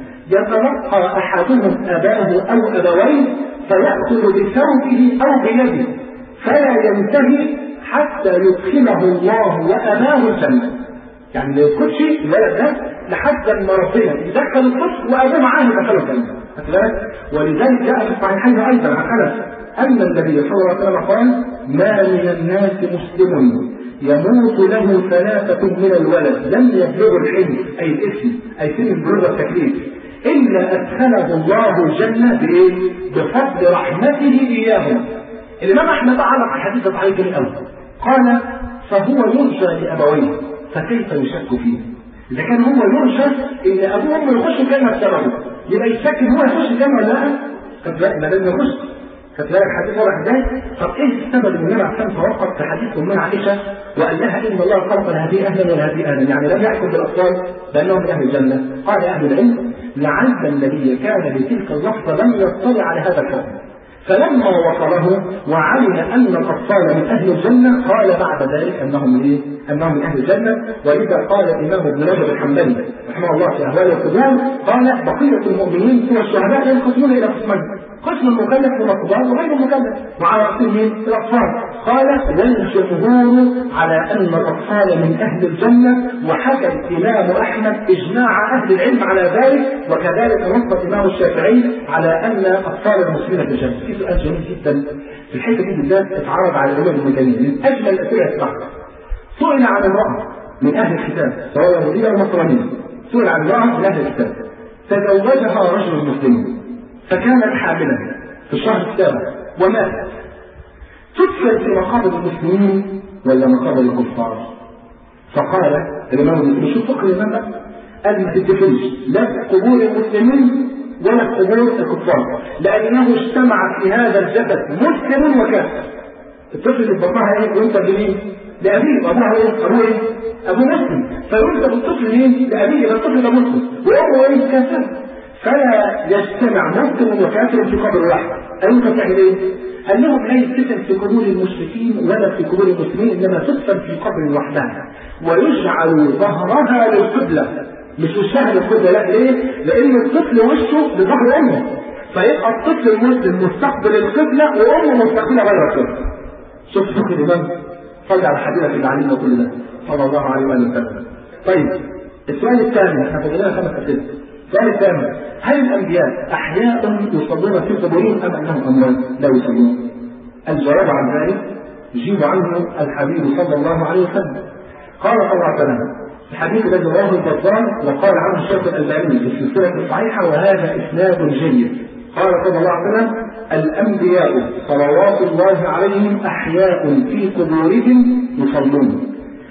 يتلقى احدهم اباه او ابويه فياخذ بثوبه او بيده فلا ينتهي حتى يدخله الله واباه الجنه يعني ما يدخلش الولد ده لحد ما ربنا يدخل الطفل وابوه معاه يدخله الجنه ولذلك جاء في الصحيحين ايضا عن انس ان النبي صلى الله عليه وسلم قال ما من الناس مسلم يموت له ثلاثة من الولد لم يبلغوا الحلم أي الاسم أي سن البلوغ التكليف إلا أدخله الله الجنة بإيه؟ بفضل رحمته إياهم. الإمام أحمد علق الحديث عليه جميل أوي. قال فهو يرجى لأبويه فكيف يشك فيه؟ إذا كان هو يرجى إن أبوه وأمه يخشوا الجنة بسببه يبقى يشك إن هو يخش الجنة ولا لا؟ خد بالك ما لازم يخش خد بالك الحديث واضح ازاي؟ طب ايه السبب ان النبي عليه الصلاه توقف في حديث امنا عائشه وقال لها ان الله خلق لهذه اهلا ولهذه اهلا يعني لم يحكم بالاطفال بانهم من اهل الجنه قال اهل العلم لعل النبي كان بتلك اللحظه لم يطلع على هذا الحكم فلما وصله وعلم ان الاطفال من اهل الجنه قال بعد ذلك انهم ايه؟ انهم من اهل الجنه ولذا قال الامام ابن رجب الحنبلي رحمه الله في اهوال القبور قال بقيه المؤمنين سوى الشهداء ينقسمون الى قسمين قسم المكلف من الكبار وغير المكلف وعلى قسمين الاطفال قال والجمهور على ان الاطفال من اهل الجنه وحكى الامام احمد اجماع اهل العلم على ذلك وكذلك نص الامام الشافعي على ان اطفال المسلمين في الجنه في سؤال جميل جدا في الحته دي بالذات اتعرض على الامام ابن تيميه من اجمل الاسئله الصحيحه سئل عن امراه من اهل الكتاب سواء يهوديه او نصرانيه سئل عن امراه من اهل الكتاب تزوجها رجل مسلم فكانت حاملا في الشهر السابع وماتت تدفن في مقابر المسلمين ولا مقابر الكفار؟ فقال الامام ابن شوف فقه الامام ده قال ما تدفنش لا في قبور المسلمين ولا في قبور الكفار لانه اجتمع في هذا الجسد مسلم وكافر الطفل اللي بطنها ايه وانت بمين؟ لابيه ابوها ايه؟ ابوه ايه؟ ابو مسلم فينسب الطفل مين؟ لابيه يبقى الطفل ده مسلم وامه ايه؟ كافر فلا يجتمع مسلم وكافر في قبر واحد أنت تعمل ايه؟ قال لهم لا يدفن في قبور المشركين ولا في قبور المسلمين انما تدفن في قبر وحدها ويجعل ظهرها للقبله مش وشها للقبله لا ليه؟ لان الطفل وشه لظهر امه فيبقى الطفل المسلم مستقبل القبله وامه مستقبله غير القبله شوف فكر الامام صلى على حبيبك اللي علمنا كل ده صلى الله عليه واله وسلم طيب السؤال الثاني احنا فضلنا خمس اسئله السؤال الثاني هل الانبياء احياء يصلون في قبورهم ام انهم اموات لا يصلون؟ الجواب عن ذلك يجيب عنه الحبيب صلى الله عليه وسلم قال صلى الله عليه وسلم الحديث الذي رواه البزار وقال عنه الشيخ الالباني في السلسله الصحيحه وهذا اسناد جيد قال صلى الله عليه وسلم الانبياء صلوات الله عليهم احياء في قبورهم يصلون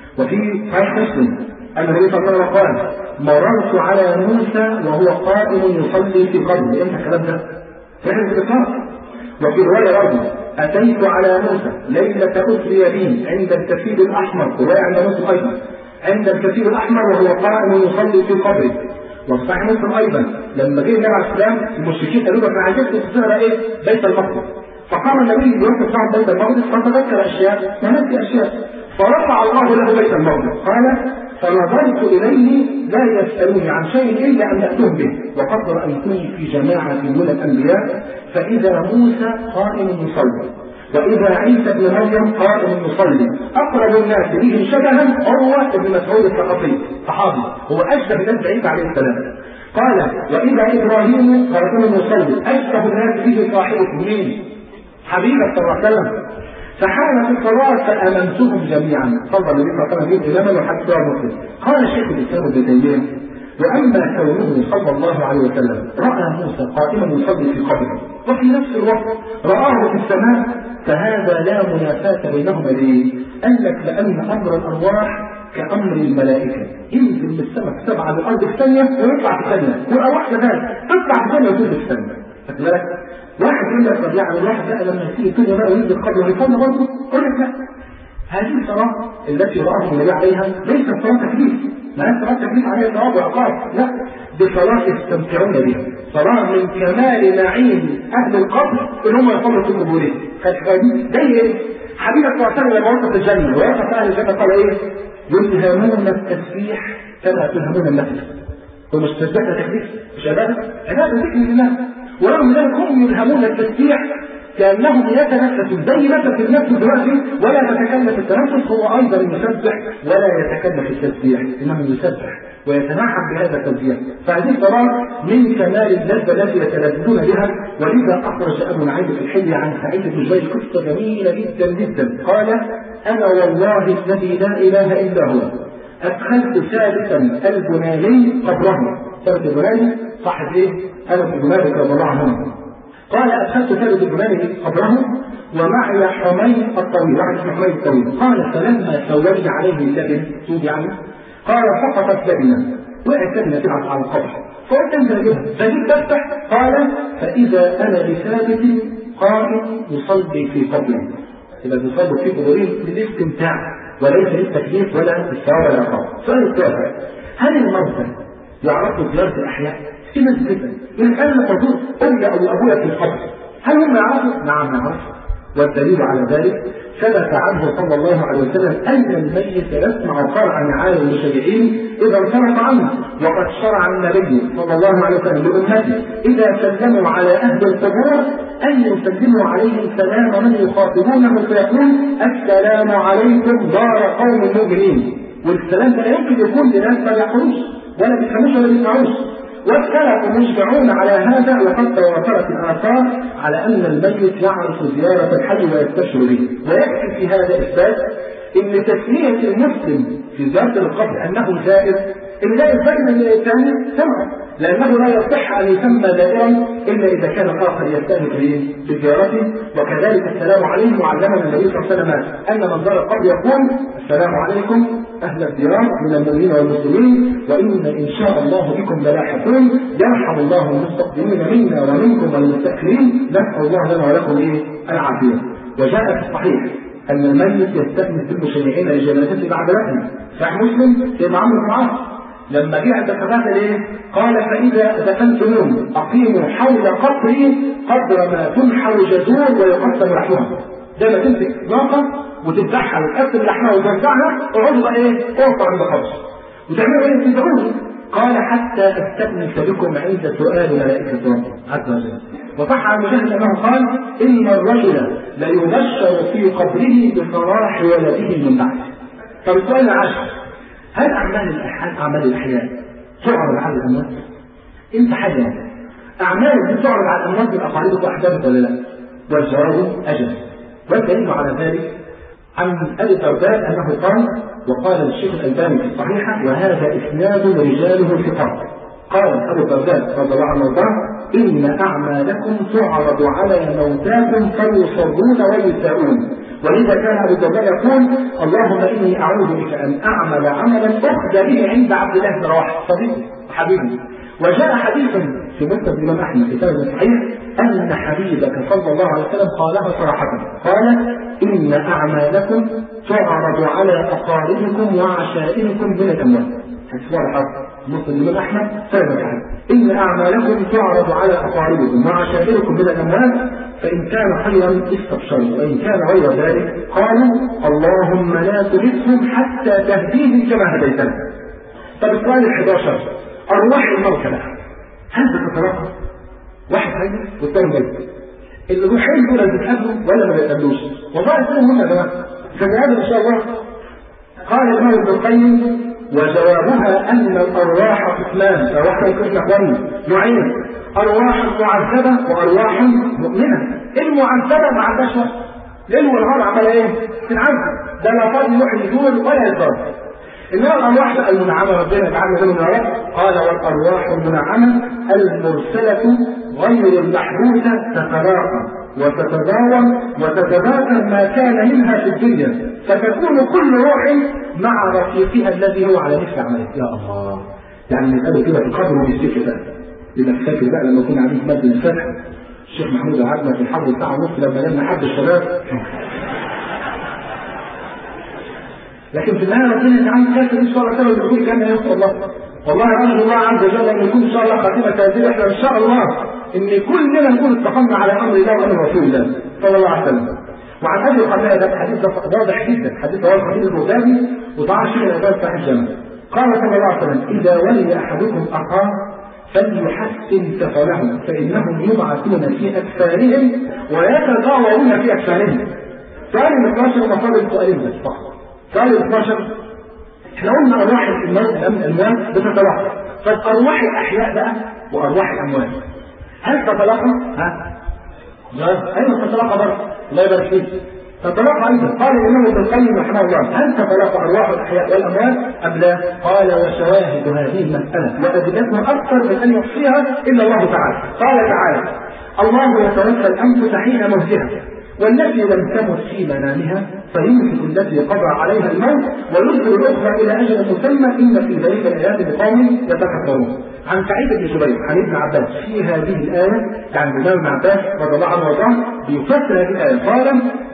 وفي صحيح مسلم أن النبي صلى الله عليه وسلم قال مررت على موسى وهو قائم يصلي في قبره امتى الكلام ده؟ في الإطلاق وفي رواية برضه أتيت على موسى ليلة أسري بي عند الكثير الأحمر رواية عند مسلم أيضا عند الكثير الأحمر وهو قائم يصلي في قبره وصحيح مسلم أيضا لما جه النبي عليه السلام المشركين قالوا له احنا عايزين تصير إيه؟ بيت المقدس فقام النبي يوسف صاحب بيت المقدس فتذكر أشياء ونسي أشياء فرفع الله له بيت المقدس قال فنظرت إليه لا يسألوني عن شيء إلا أن يأتوه به وقد رأيتني في جماعة من الأنبياء فإذا موسى قائم يصلي وإذا عيسى بن مريم قائم يصلي أقرب الناس به شبها عروة بن مسعود الثقفي صحابي هو أشبه الناس بعيسى عليه السلام قال وإذا إبراهيم قائم يصلي أشبه الناس به صاحبه مين؟ حبيبك صلى الله عليه وسلم فحانت الصلاة فأمنتهم جميعا صلى النبي صلى الله عليه وسلم إماما وحتى مسلم قال شيخ الإسلام ابن تيمية وأما كونه صلى الله عليه وسلم رأى موسى قائما يصلي في قبره وفي نفس الوقت رآه في السماء فهذا لا منافاة بينهما ليه؟ قال لك لأن أمر الأرواح كأمر الملائكة ينزل من السماء سبعة بالأرض في ثانية ويطلع في ثانية والأرواح كذلك تطلع في ثانية وتنزل في ثانية خدت بالك؟ واحد يقول لك طب يعني الواحد بقى لما يصير الدنيا بقى وينزل قبله يصلي برضه؟ يقول لك لا هذه الصلاة التي رآه النبي عليها ليست صلاة تكليف ما هي صلاة تكليف عليها ثواب وعقاب لا دي صلاة يستمتعون بها صلاة من كمال نعيم أهل القبر إن هم يصلوا في قبورهم خدت زي إيه؟ حبيبك صلى الله عليه وسلم لما وصف الجنة ووصف أهل الجنة قال إيه؟ يلهمون التسبيح كما تلهمون النفس هو مش تسبيح ده تكليف مش عبادة عبادة ذكر لله ورغم ذلك هم يلهمون التسبيح كانهم يتنفسون زي نفس النفس دلوقتي ولا تتكلف التنفس هو ايضا يسبح ولا يتكلف التسبيح انه يسبح ويتنعم بهذا التسبيح فهذه الصلاه من كمال اللذه التي يتلذذون بها ولذا اخرج ابو نعيم في الحلي عن سعيد بن جبير قصه جميله جدا جدا قال انا والله الذي لا اله الا هو ادخلت ثالثا البناني قبره ثالث البناني صاحب ايه؟ انس بن مالك رضي الله عنه قال أدخلت ثالث الجمال قبره ومعي حميد الطويل واحد اسمه حميد الطويل قال فلما سولت عليه اللبن سود يعني قال سقطت لبنة وقعت لبنة تبعت على القبر فقلت انزل بها فجيت بفتح قال فإذا أنا بثابت قائم يصلي في قبره يبقى بيصلوا في قبورهم للاستمتاع وليس للتكليف ولا للثواب ولا العقاب. السؤال التاسع هل الموتى يعرفوا زيارة الأحياء؟ في ناس كده يسألنا حضور أمي أو أبويا في القبر هل هم يعرفوا؟ نعم يعرفوا والدليل على ذلك ثبت عنه صلى الله عليه وسلم ان الميت يسمع قرع نعال المشيعين اذا انصرف عنه وقد شرع النبي صلى الله عليه وسلم لامته اذا سلموا على اهل القبور ان يسلموا عليهم سلام من يخاطبونه فيقول السلام عليكم دار قوم مؤمنين والسلام ده لا يمكن يكون لناس ما يعقلوش ولا بيفهموش ولا بيسمعوش والسلف مجمعون على هذا وقد تواترت الاثار على ان الميت يعرف زياره الحي ويستشعر به ويكفي في هذا اثبات ان تسميه المسلم في زياره القبر انه زائر ان لا يزال من الثاني سمعه لانه لا يصح ان يسمى زائرا الا اذا كان الاخر يستانس بزيارته وكذلك السلام عليه وعلمنا النبي صلى الله عليه وسلم ان من زار القبر يقول السلام عليكم اهل الديار من المؤمنين والمسلمين وان ان شاء الله بكم للاحقون يرحم الله المستقدمين منا ومنكم والمستاخرين نسال الله لنا ولكم ايه العافيه وجاء في الصحيح ان الميت يستانس بالمشيعين لجنازته بعد دفنه صحيح مسلم سيدنا عمرو بن العاص لما جه عند الثلاثة ليه؟ قال فإذا دفنتموه أقيموا حول قبري قدر ما تنحر جزور ويقسم لحمها. زي ما تمسك ناقة وتذبحها وتقسم لحمها وتوزعها اقعدوا بقى ايه؟ اقفوا عند قبر. وتعملوا ايه؟ تدعوني. قال حتى استأنس بكم عند سؤال ملائكة ربي عز وجل. وصح عن مجاهد انه قال ان الرجل ليبشر في قبره بفراح ولده من بعده. طب السؤال العاشر هل اعمال الاحياء اعمال الاحياء تعرض على الاموات؟ انت حاجه اعمالك دي تعرض على الاموات من اقاربك واحبابك ولا لا؟ والجواب اجل والدليل على ذلك عن ابي الدرداء انه قال وقال الشيخ الالباني في الصحيحه وهذا اسناد رجاله ثقات قال ابو الدرداء رضي الله عنه وارضاه ان اعمالكم تعرض على موتاكم فيصرون ويساءون ولذا كان ابو الدرداء يقول اللهم اني اعوذ بك ان اعمل عملا اخذ به عند عبد الله بن رواحه صديقي وحبيبي وجاء حديث في مسند الامام احمد كتاب صحيح ان حبيبك صلى الله عليه وسلم قالها صراحه قال ان اعمالكم تعرض على اقاربكم وعشائركم من الاموال واضح مسلم الامام احمد سند صحيح ان اعمالكم تعرض على اقاربكم وعشائركم من الاموال فإن كان خيرا استبشروا وإن كان غير ذلك قالوا اللهم لا تهدهم حتى تهديهم كما هديتنا. طب السؤال ال 11 أرواح الموتى بقى هل بتتلقى؟ واحد هيجي والثاني جاي. الروحين دول بيتقابلوا ولا ما بيتقابلوش؟ والله يكونوا هم يا جماعة. فبهذا إن شاء الله قال الإمام ابن القيم وجوابها أن الأرواح قسمان أرواح قسم أخواني نوعين أرواح معذبة وأرواح مؤمنة المعذبة ما عندهاش وقت ليل ونهار عمل إيه؟ تنعذب ده لا فاضي يروح الجنود ولا يضرب إنما الأرواح بقى المنعمة ربنا يجعلنا منهم يا رب قال والأرواح المنعمة المرسلة غير المحبوسة تتراقى وتتداوم وتتبادل ما كان منها في الدنيا فتكون كل روح مع رفيقها الذي هو على مثل عمله يا الله يعني نتقابل كده في قبر وبالسكة بقى يبقى فاكر بقى لما كنا قاعدين في مسجد الفتح الشيخ محمود قعدنا في الحرب بتاع ونص لما لما حد الشباب لكن في النهايه ربنا يجعلنا فاكر ان شاء الله سبب الدخول كان يوصل الله والله ارجو الله عز وجل ان يكون ان شاء الله خاتمه هذه احنا ان شاء الله ان كلنا نكون اتفقنا على امر الله وامر رسول الله صلى الله عليه وسلم وعن ابي القتاده ده الحديث ده واضح جدا حديث واضح حديث البخاري وطبعا الشيخ الالباني صحيح الجامع قال صلى الله عليه وسلم اذا ولي احدكم اخاه فليحسن سفره فانهم يبعثون في اكفانهم ويتداورون في اكفانهم سؤال ال 12 مفاضل سؤالين بس فقط سؤال ال 12 احنا قلنا ارواح الموت الاموات بتتلاقى طب ارواح الاحياء بقى وارواح الاموات هل تتلاقى؟ ها؟ ايوه تتلاقى برضه الله يبارك فيك تتلاقى ايضا قال الامام ابن القيم رحمه الله هل تتلاقى ارواح الاحياء والاموات ام لا؟ قال وشواهد هذه المساله وادلتها اكثر من ان يحصيها الا الله تعالى قال تعالى الله يتوفى الانفس حين موتها والتي لم تمت في منامها فيمسك التي قضى عليها الموت ويرسل الاخرى الى اجل مسمى ان في ذلك الايات لقوم يتفكرون. عن سعيد بن جبير عن ابن عباس في هذه الايه عن الامام ابن عباس رضي الله عنه وارضاه بيفسر هذه الايه قال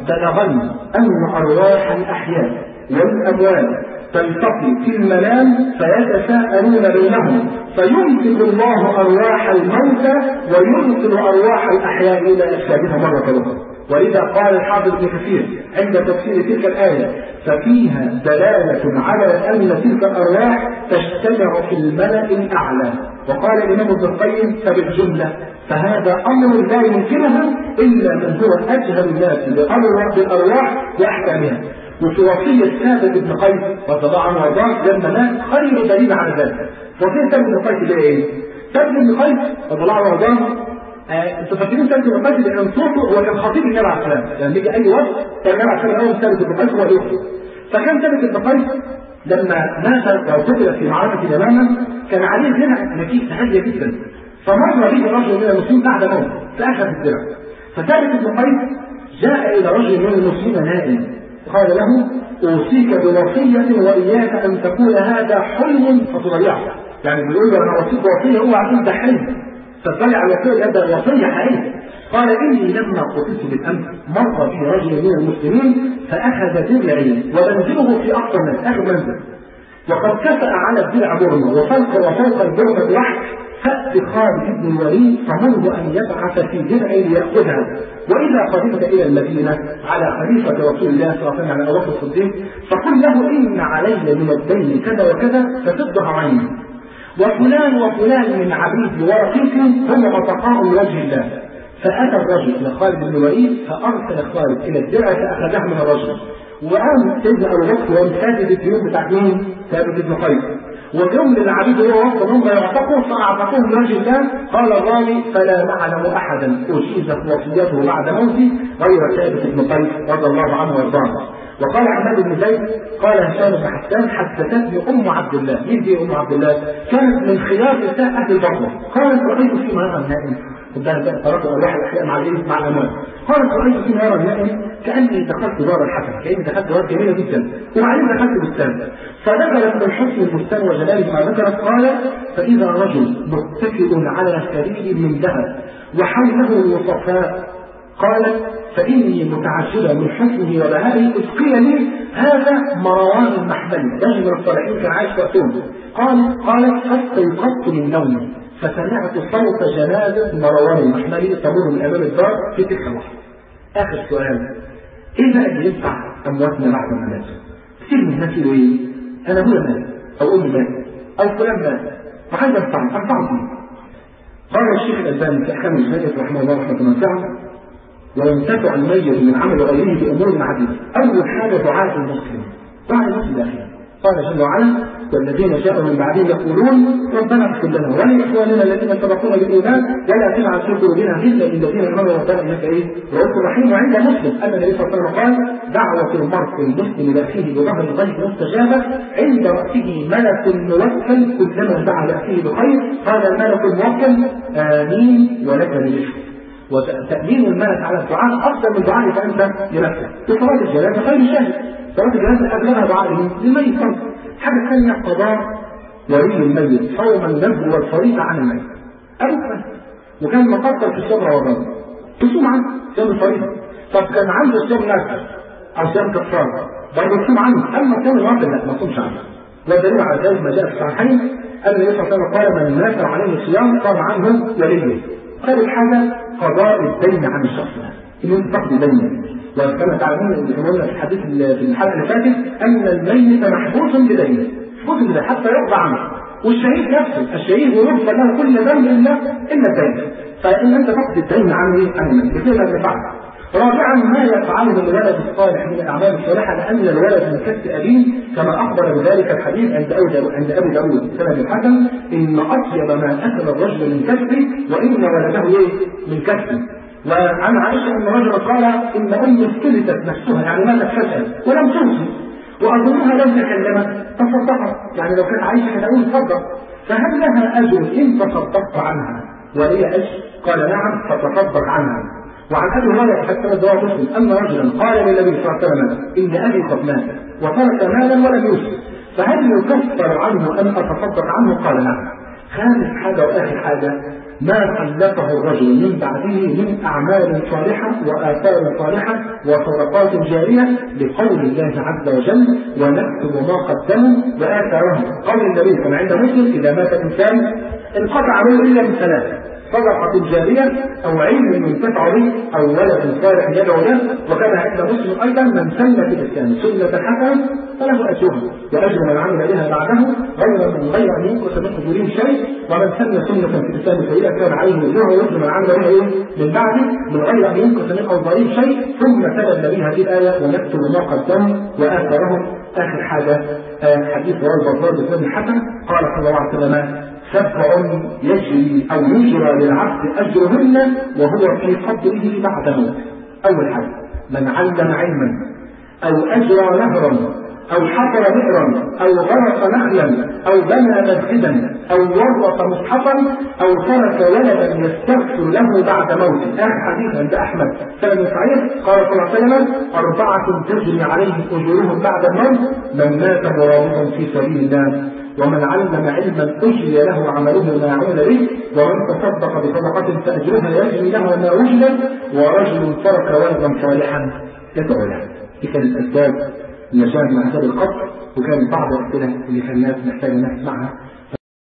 بلغني أن أرواح الأحياء والأموات تلتقي في المنام فيتساءلون بينهم فيمسك الله أرواح الموتى ويرسل أرواح الأحياء إلى أجسادها مرة أخرى ولذا قال الحافظ ابن كثير عند تفسير تلك الآية ففيها دلالة على أن تلك الأرواح تجتمع في الملأ الأعلى وقال الإمام ابن القيم فبالجملة فهذا أمر لا يمكنه إلا من هو أجهل الناس بالأرواح وأحكامها وفي وصية ثابت بن قيس رضي الله عنه وارضاه لما مات خير دليل على ذلك وصية ثابت بن قيس ده ايه؟ ثابت بن قيس رضي الله عنه وارضاه آه، انتوا فاكرين ثابت بن قيس اللي كان صوته هو كان خطيب النبي عليه السلام لما يجي اي وقت كان النبي عليه السلام اول ثابت بن قيس هو يخطب فكان ثابت بن قيس لما مات او قتل في معركة اليمامة كان عليه درع نكيسة عالية جدا فمر به رجل من المسلمين بعد موت فأخذ الدرع فثابت بن قيس جاء إلى رجل من المسلمين نائم قال له أوصيك بوصية وإياك أن تكون هذا حلم فتضيعه يعني بيقول له أنا وصيت وصية اوعى تقول ده حلم فتضيع الوصية يبدأ وصية حقيقية قال إني لما قتلت بالأمس مر بي رجل من المسلمين فأخذ درعي ومنزله في أقصى الناس آخر منزل وقد كفأ على الدرع برمة وفوق وفوق البرمة بوحش فأت خالد بن الوليد فمره أن يبعث في درع ليأخذها وإذا قدمت إلى المدينة على خليفة رسول الله صلى الله عليه وسلم على أبو بكر الصديق فقل له إن علي من الدين كذا وكذا فسدها عني وفلان وفلان من عبيد ورقيق هم عتقاء لوجه الله فأتى الرجل إلى خالد بن الوليد فأرسل خالد إلى الدرع فأخذها من الرجل وقام سيدنا أبو بكر وقام سادد الديون بتاعت مين؟ ثابت بن قيس وجم للعبيد هو وسط هم يعتقوا فأعتقوهم لوجه الله قال الراوي فلا نعلم أحدا أجيزت وصيته بعد موته غير ثابت بن قيس رضي الله عنه وارضاه وقال عماد بن زيد قال هشام بن حسان حدثتني ام عبد الله مين دي ام عبد الله؟ كانت من خيار نساء اهل البصره قالت رايت في منام النائم قدام بقى تركوا ارواح الاحياء مع الايه؟ مع الاموات قالت رايت في نار النائم كاني دخلت دار الحسن كاني دخلت دار جميله جدا وبعدين دخلت بستان فدخلت من حسن البستان وجلاله ما ذكرت قال فاذا رجل متكئ على سرير من ذهب وحوله الوصفاء قالت فإني متعجبة من حسنه وبهائه أسقي لي هذا مروان المحملي رجل من الصالحين كان عايش وقتهم قال قالت فاستيقظت من نومي فسمعت صوت جنازة مروان المحملي تمر من أمام الدار في تلك اللحظة آخر سؤال إيه بقى اللي ينفع أمواتنا بعد ما ماتوا؟ كثير من الناس يقولوا إيه؟ أنا أبويا مات أو أمي مات أو فلان مات وعايز أنفعهم أنفعهم قال الشيخ الألباني في أحكام الجنائز رحمه الله رحمة واسعة وينتفع الميت من عمل غيره بامور عديده. اول حاجه دعاء المسلم. دعاء المسلم الاخير. قال جل وعلا: والذين جاءوا من بعدهم يقولون ربنا اغفر لنا ولاخواننا الذين سبقونا بالايمان ولا تجعل في قلوبنا غلا للذين امنوا ربنا انك ايه؟ رؤوف رحيم وعند مسلم ان النبي صلى الله عليه وسلم قال: دعوه المرء المسلم لاخيه بظهر الغيب مستجابه عند راسه ملك موكل كلما دعا لاخيه بخير قال الملك الموكل امين ولك الرزق. وتأمين الملك على الدعاء أفضل من دعائك أنت لنفسك. في صلاة الجنازة خير شاهد. صلاة الجنازة أبلغها دعاء للميت فرض. حاجة ثانية قضاء ولي الميت صوم النذر والفريضة عن الميت. أبدا وكان مقدر في الصبر والرضا. تصوم عنه صيام الفريضة. طب كان عنده صيام نذر أو صيام كفارة برضه تصوم عنه أما صيام الواجب لا ما تصومش عنه. والدليل على ذلك ما جاء في الصحيحين أن النبي صلى الله عليه وسلم قال من مات عليه الصيام قام عنه وليه. ثالث حاجة قضاء الدين عن الشخص ان انت تقضي دينه وكما تعلمون اللي قلنا في الحديث في الحلقه اللي فاتت ان الميت محبوس بدينه محبوس بدينه حتى يقضى عنه والشهيد نفسه الشهيد يغفر له كل ذنب الا الا الدين فان انت تقضي الدين عن ايه؟ عن الميت بكده تفعل رابعا ما يفعله الولد الصالح من الاعمال الصالحه لان الولد من كسب ابيه كما اخبر بذلك الحديث عند ابي عند ابي داود سند الحسن ان اطيب ما اكل الرجل من كسبه وان ولده ايه؟ من كسبه وعن عائشه ان رجلا قال ان امي افتلتت نفسها يعني ماتت فجاه ولم توصي واظنها لو تكلمت تصدقت يعني لو كانت عايشه كانت اقول تصدق فهل لها اجر ان تصدقت عنها ولي اجر؟ قال نعم فتصدق عنها وعن ابي هريره حتى رواه مسلم ان رجلا قال للنبي صلى الله عليه وسلم ان ابي قد مات وترك مالا ولم يوصي فهل يكفر عنه ان اتصدق عنه؟ قال نعم. خامس حاجه واخر حاجه ما خلفه الرجل من بعده من أعمال صالحة وآثار صالحة وصدقات جارية لقول الله عز وجل ونكتب ما قدموا وآثارهم قول النبي كما عند مسلم إذا مات الإنسان انقطع عمله إلا من ثلاث صدقة جارية أو علم ينتفع به أو ولد صالح يدعو له وكما عند مسلم أيضا من سن في الإسلام سنة حسنة فله أجرها وأجر من عمل بها بعده غير من غير أن ينقص من أجورهم شيء ومن سن سنة في الإسلام سيئة كان عليه وزرها وأجر من عمل بها إيه؟ من بعده من غير أن ينقص من أوضارهم شيء ثم تلا النبي هذه الآية ونكتب ما قدموا وآثارهم آخر حاجة آه حديث رواه البزار بن الحسن قال صلى الله عليه وسلم سبع يجري او يجرى للعبد اجرهن وهو في قبره بعد موت. اول حاجه من علم علما او اجرى نهرا او حفر بئرا او غرس نخلا او بنى مسجدا او ورط مصحفا او ترك ولدا يستغفر له بعد موته اخر حديث عند احمد سند صحيح قال صلى الله عليه وسلم اربعه تجري عليهم اجورهم بعد الموت من مات مرابطا في سبيل الله ومن علم علما اجري له عمله ما عمل به ومن تصدق بصدقه فاجرها يجري له ما وجد ورجل ترك ولدا صالحا يدعو له دي كانت الاسباب النجاة من عذاب القبر وكان بعض الاسئله اللي كان الناس محتاجه انها تسمعها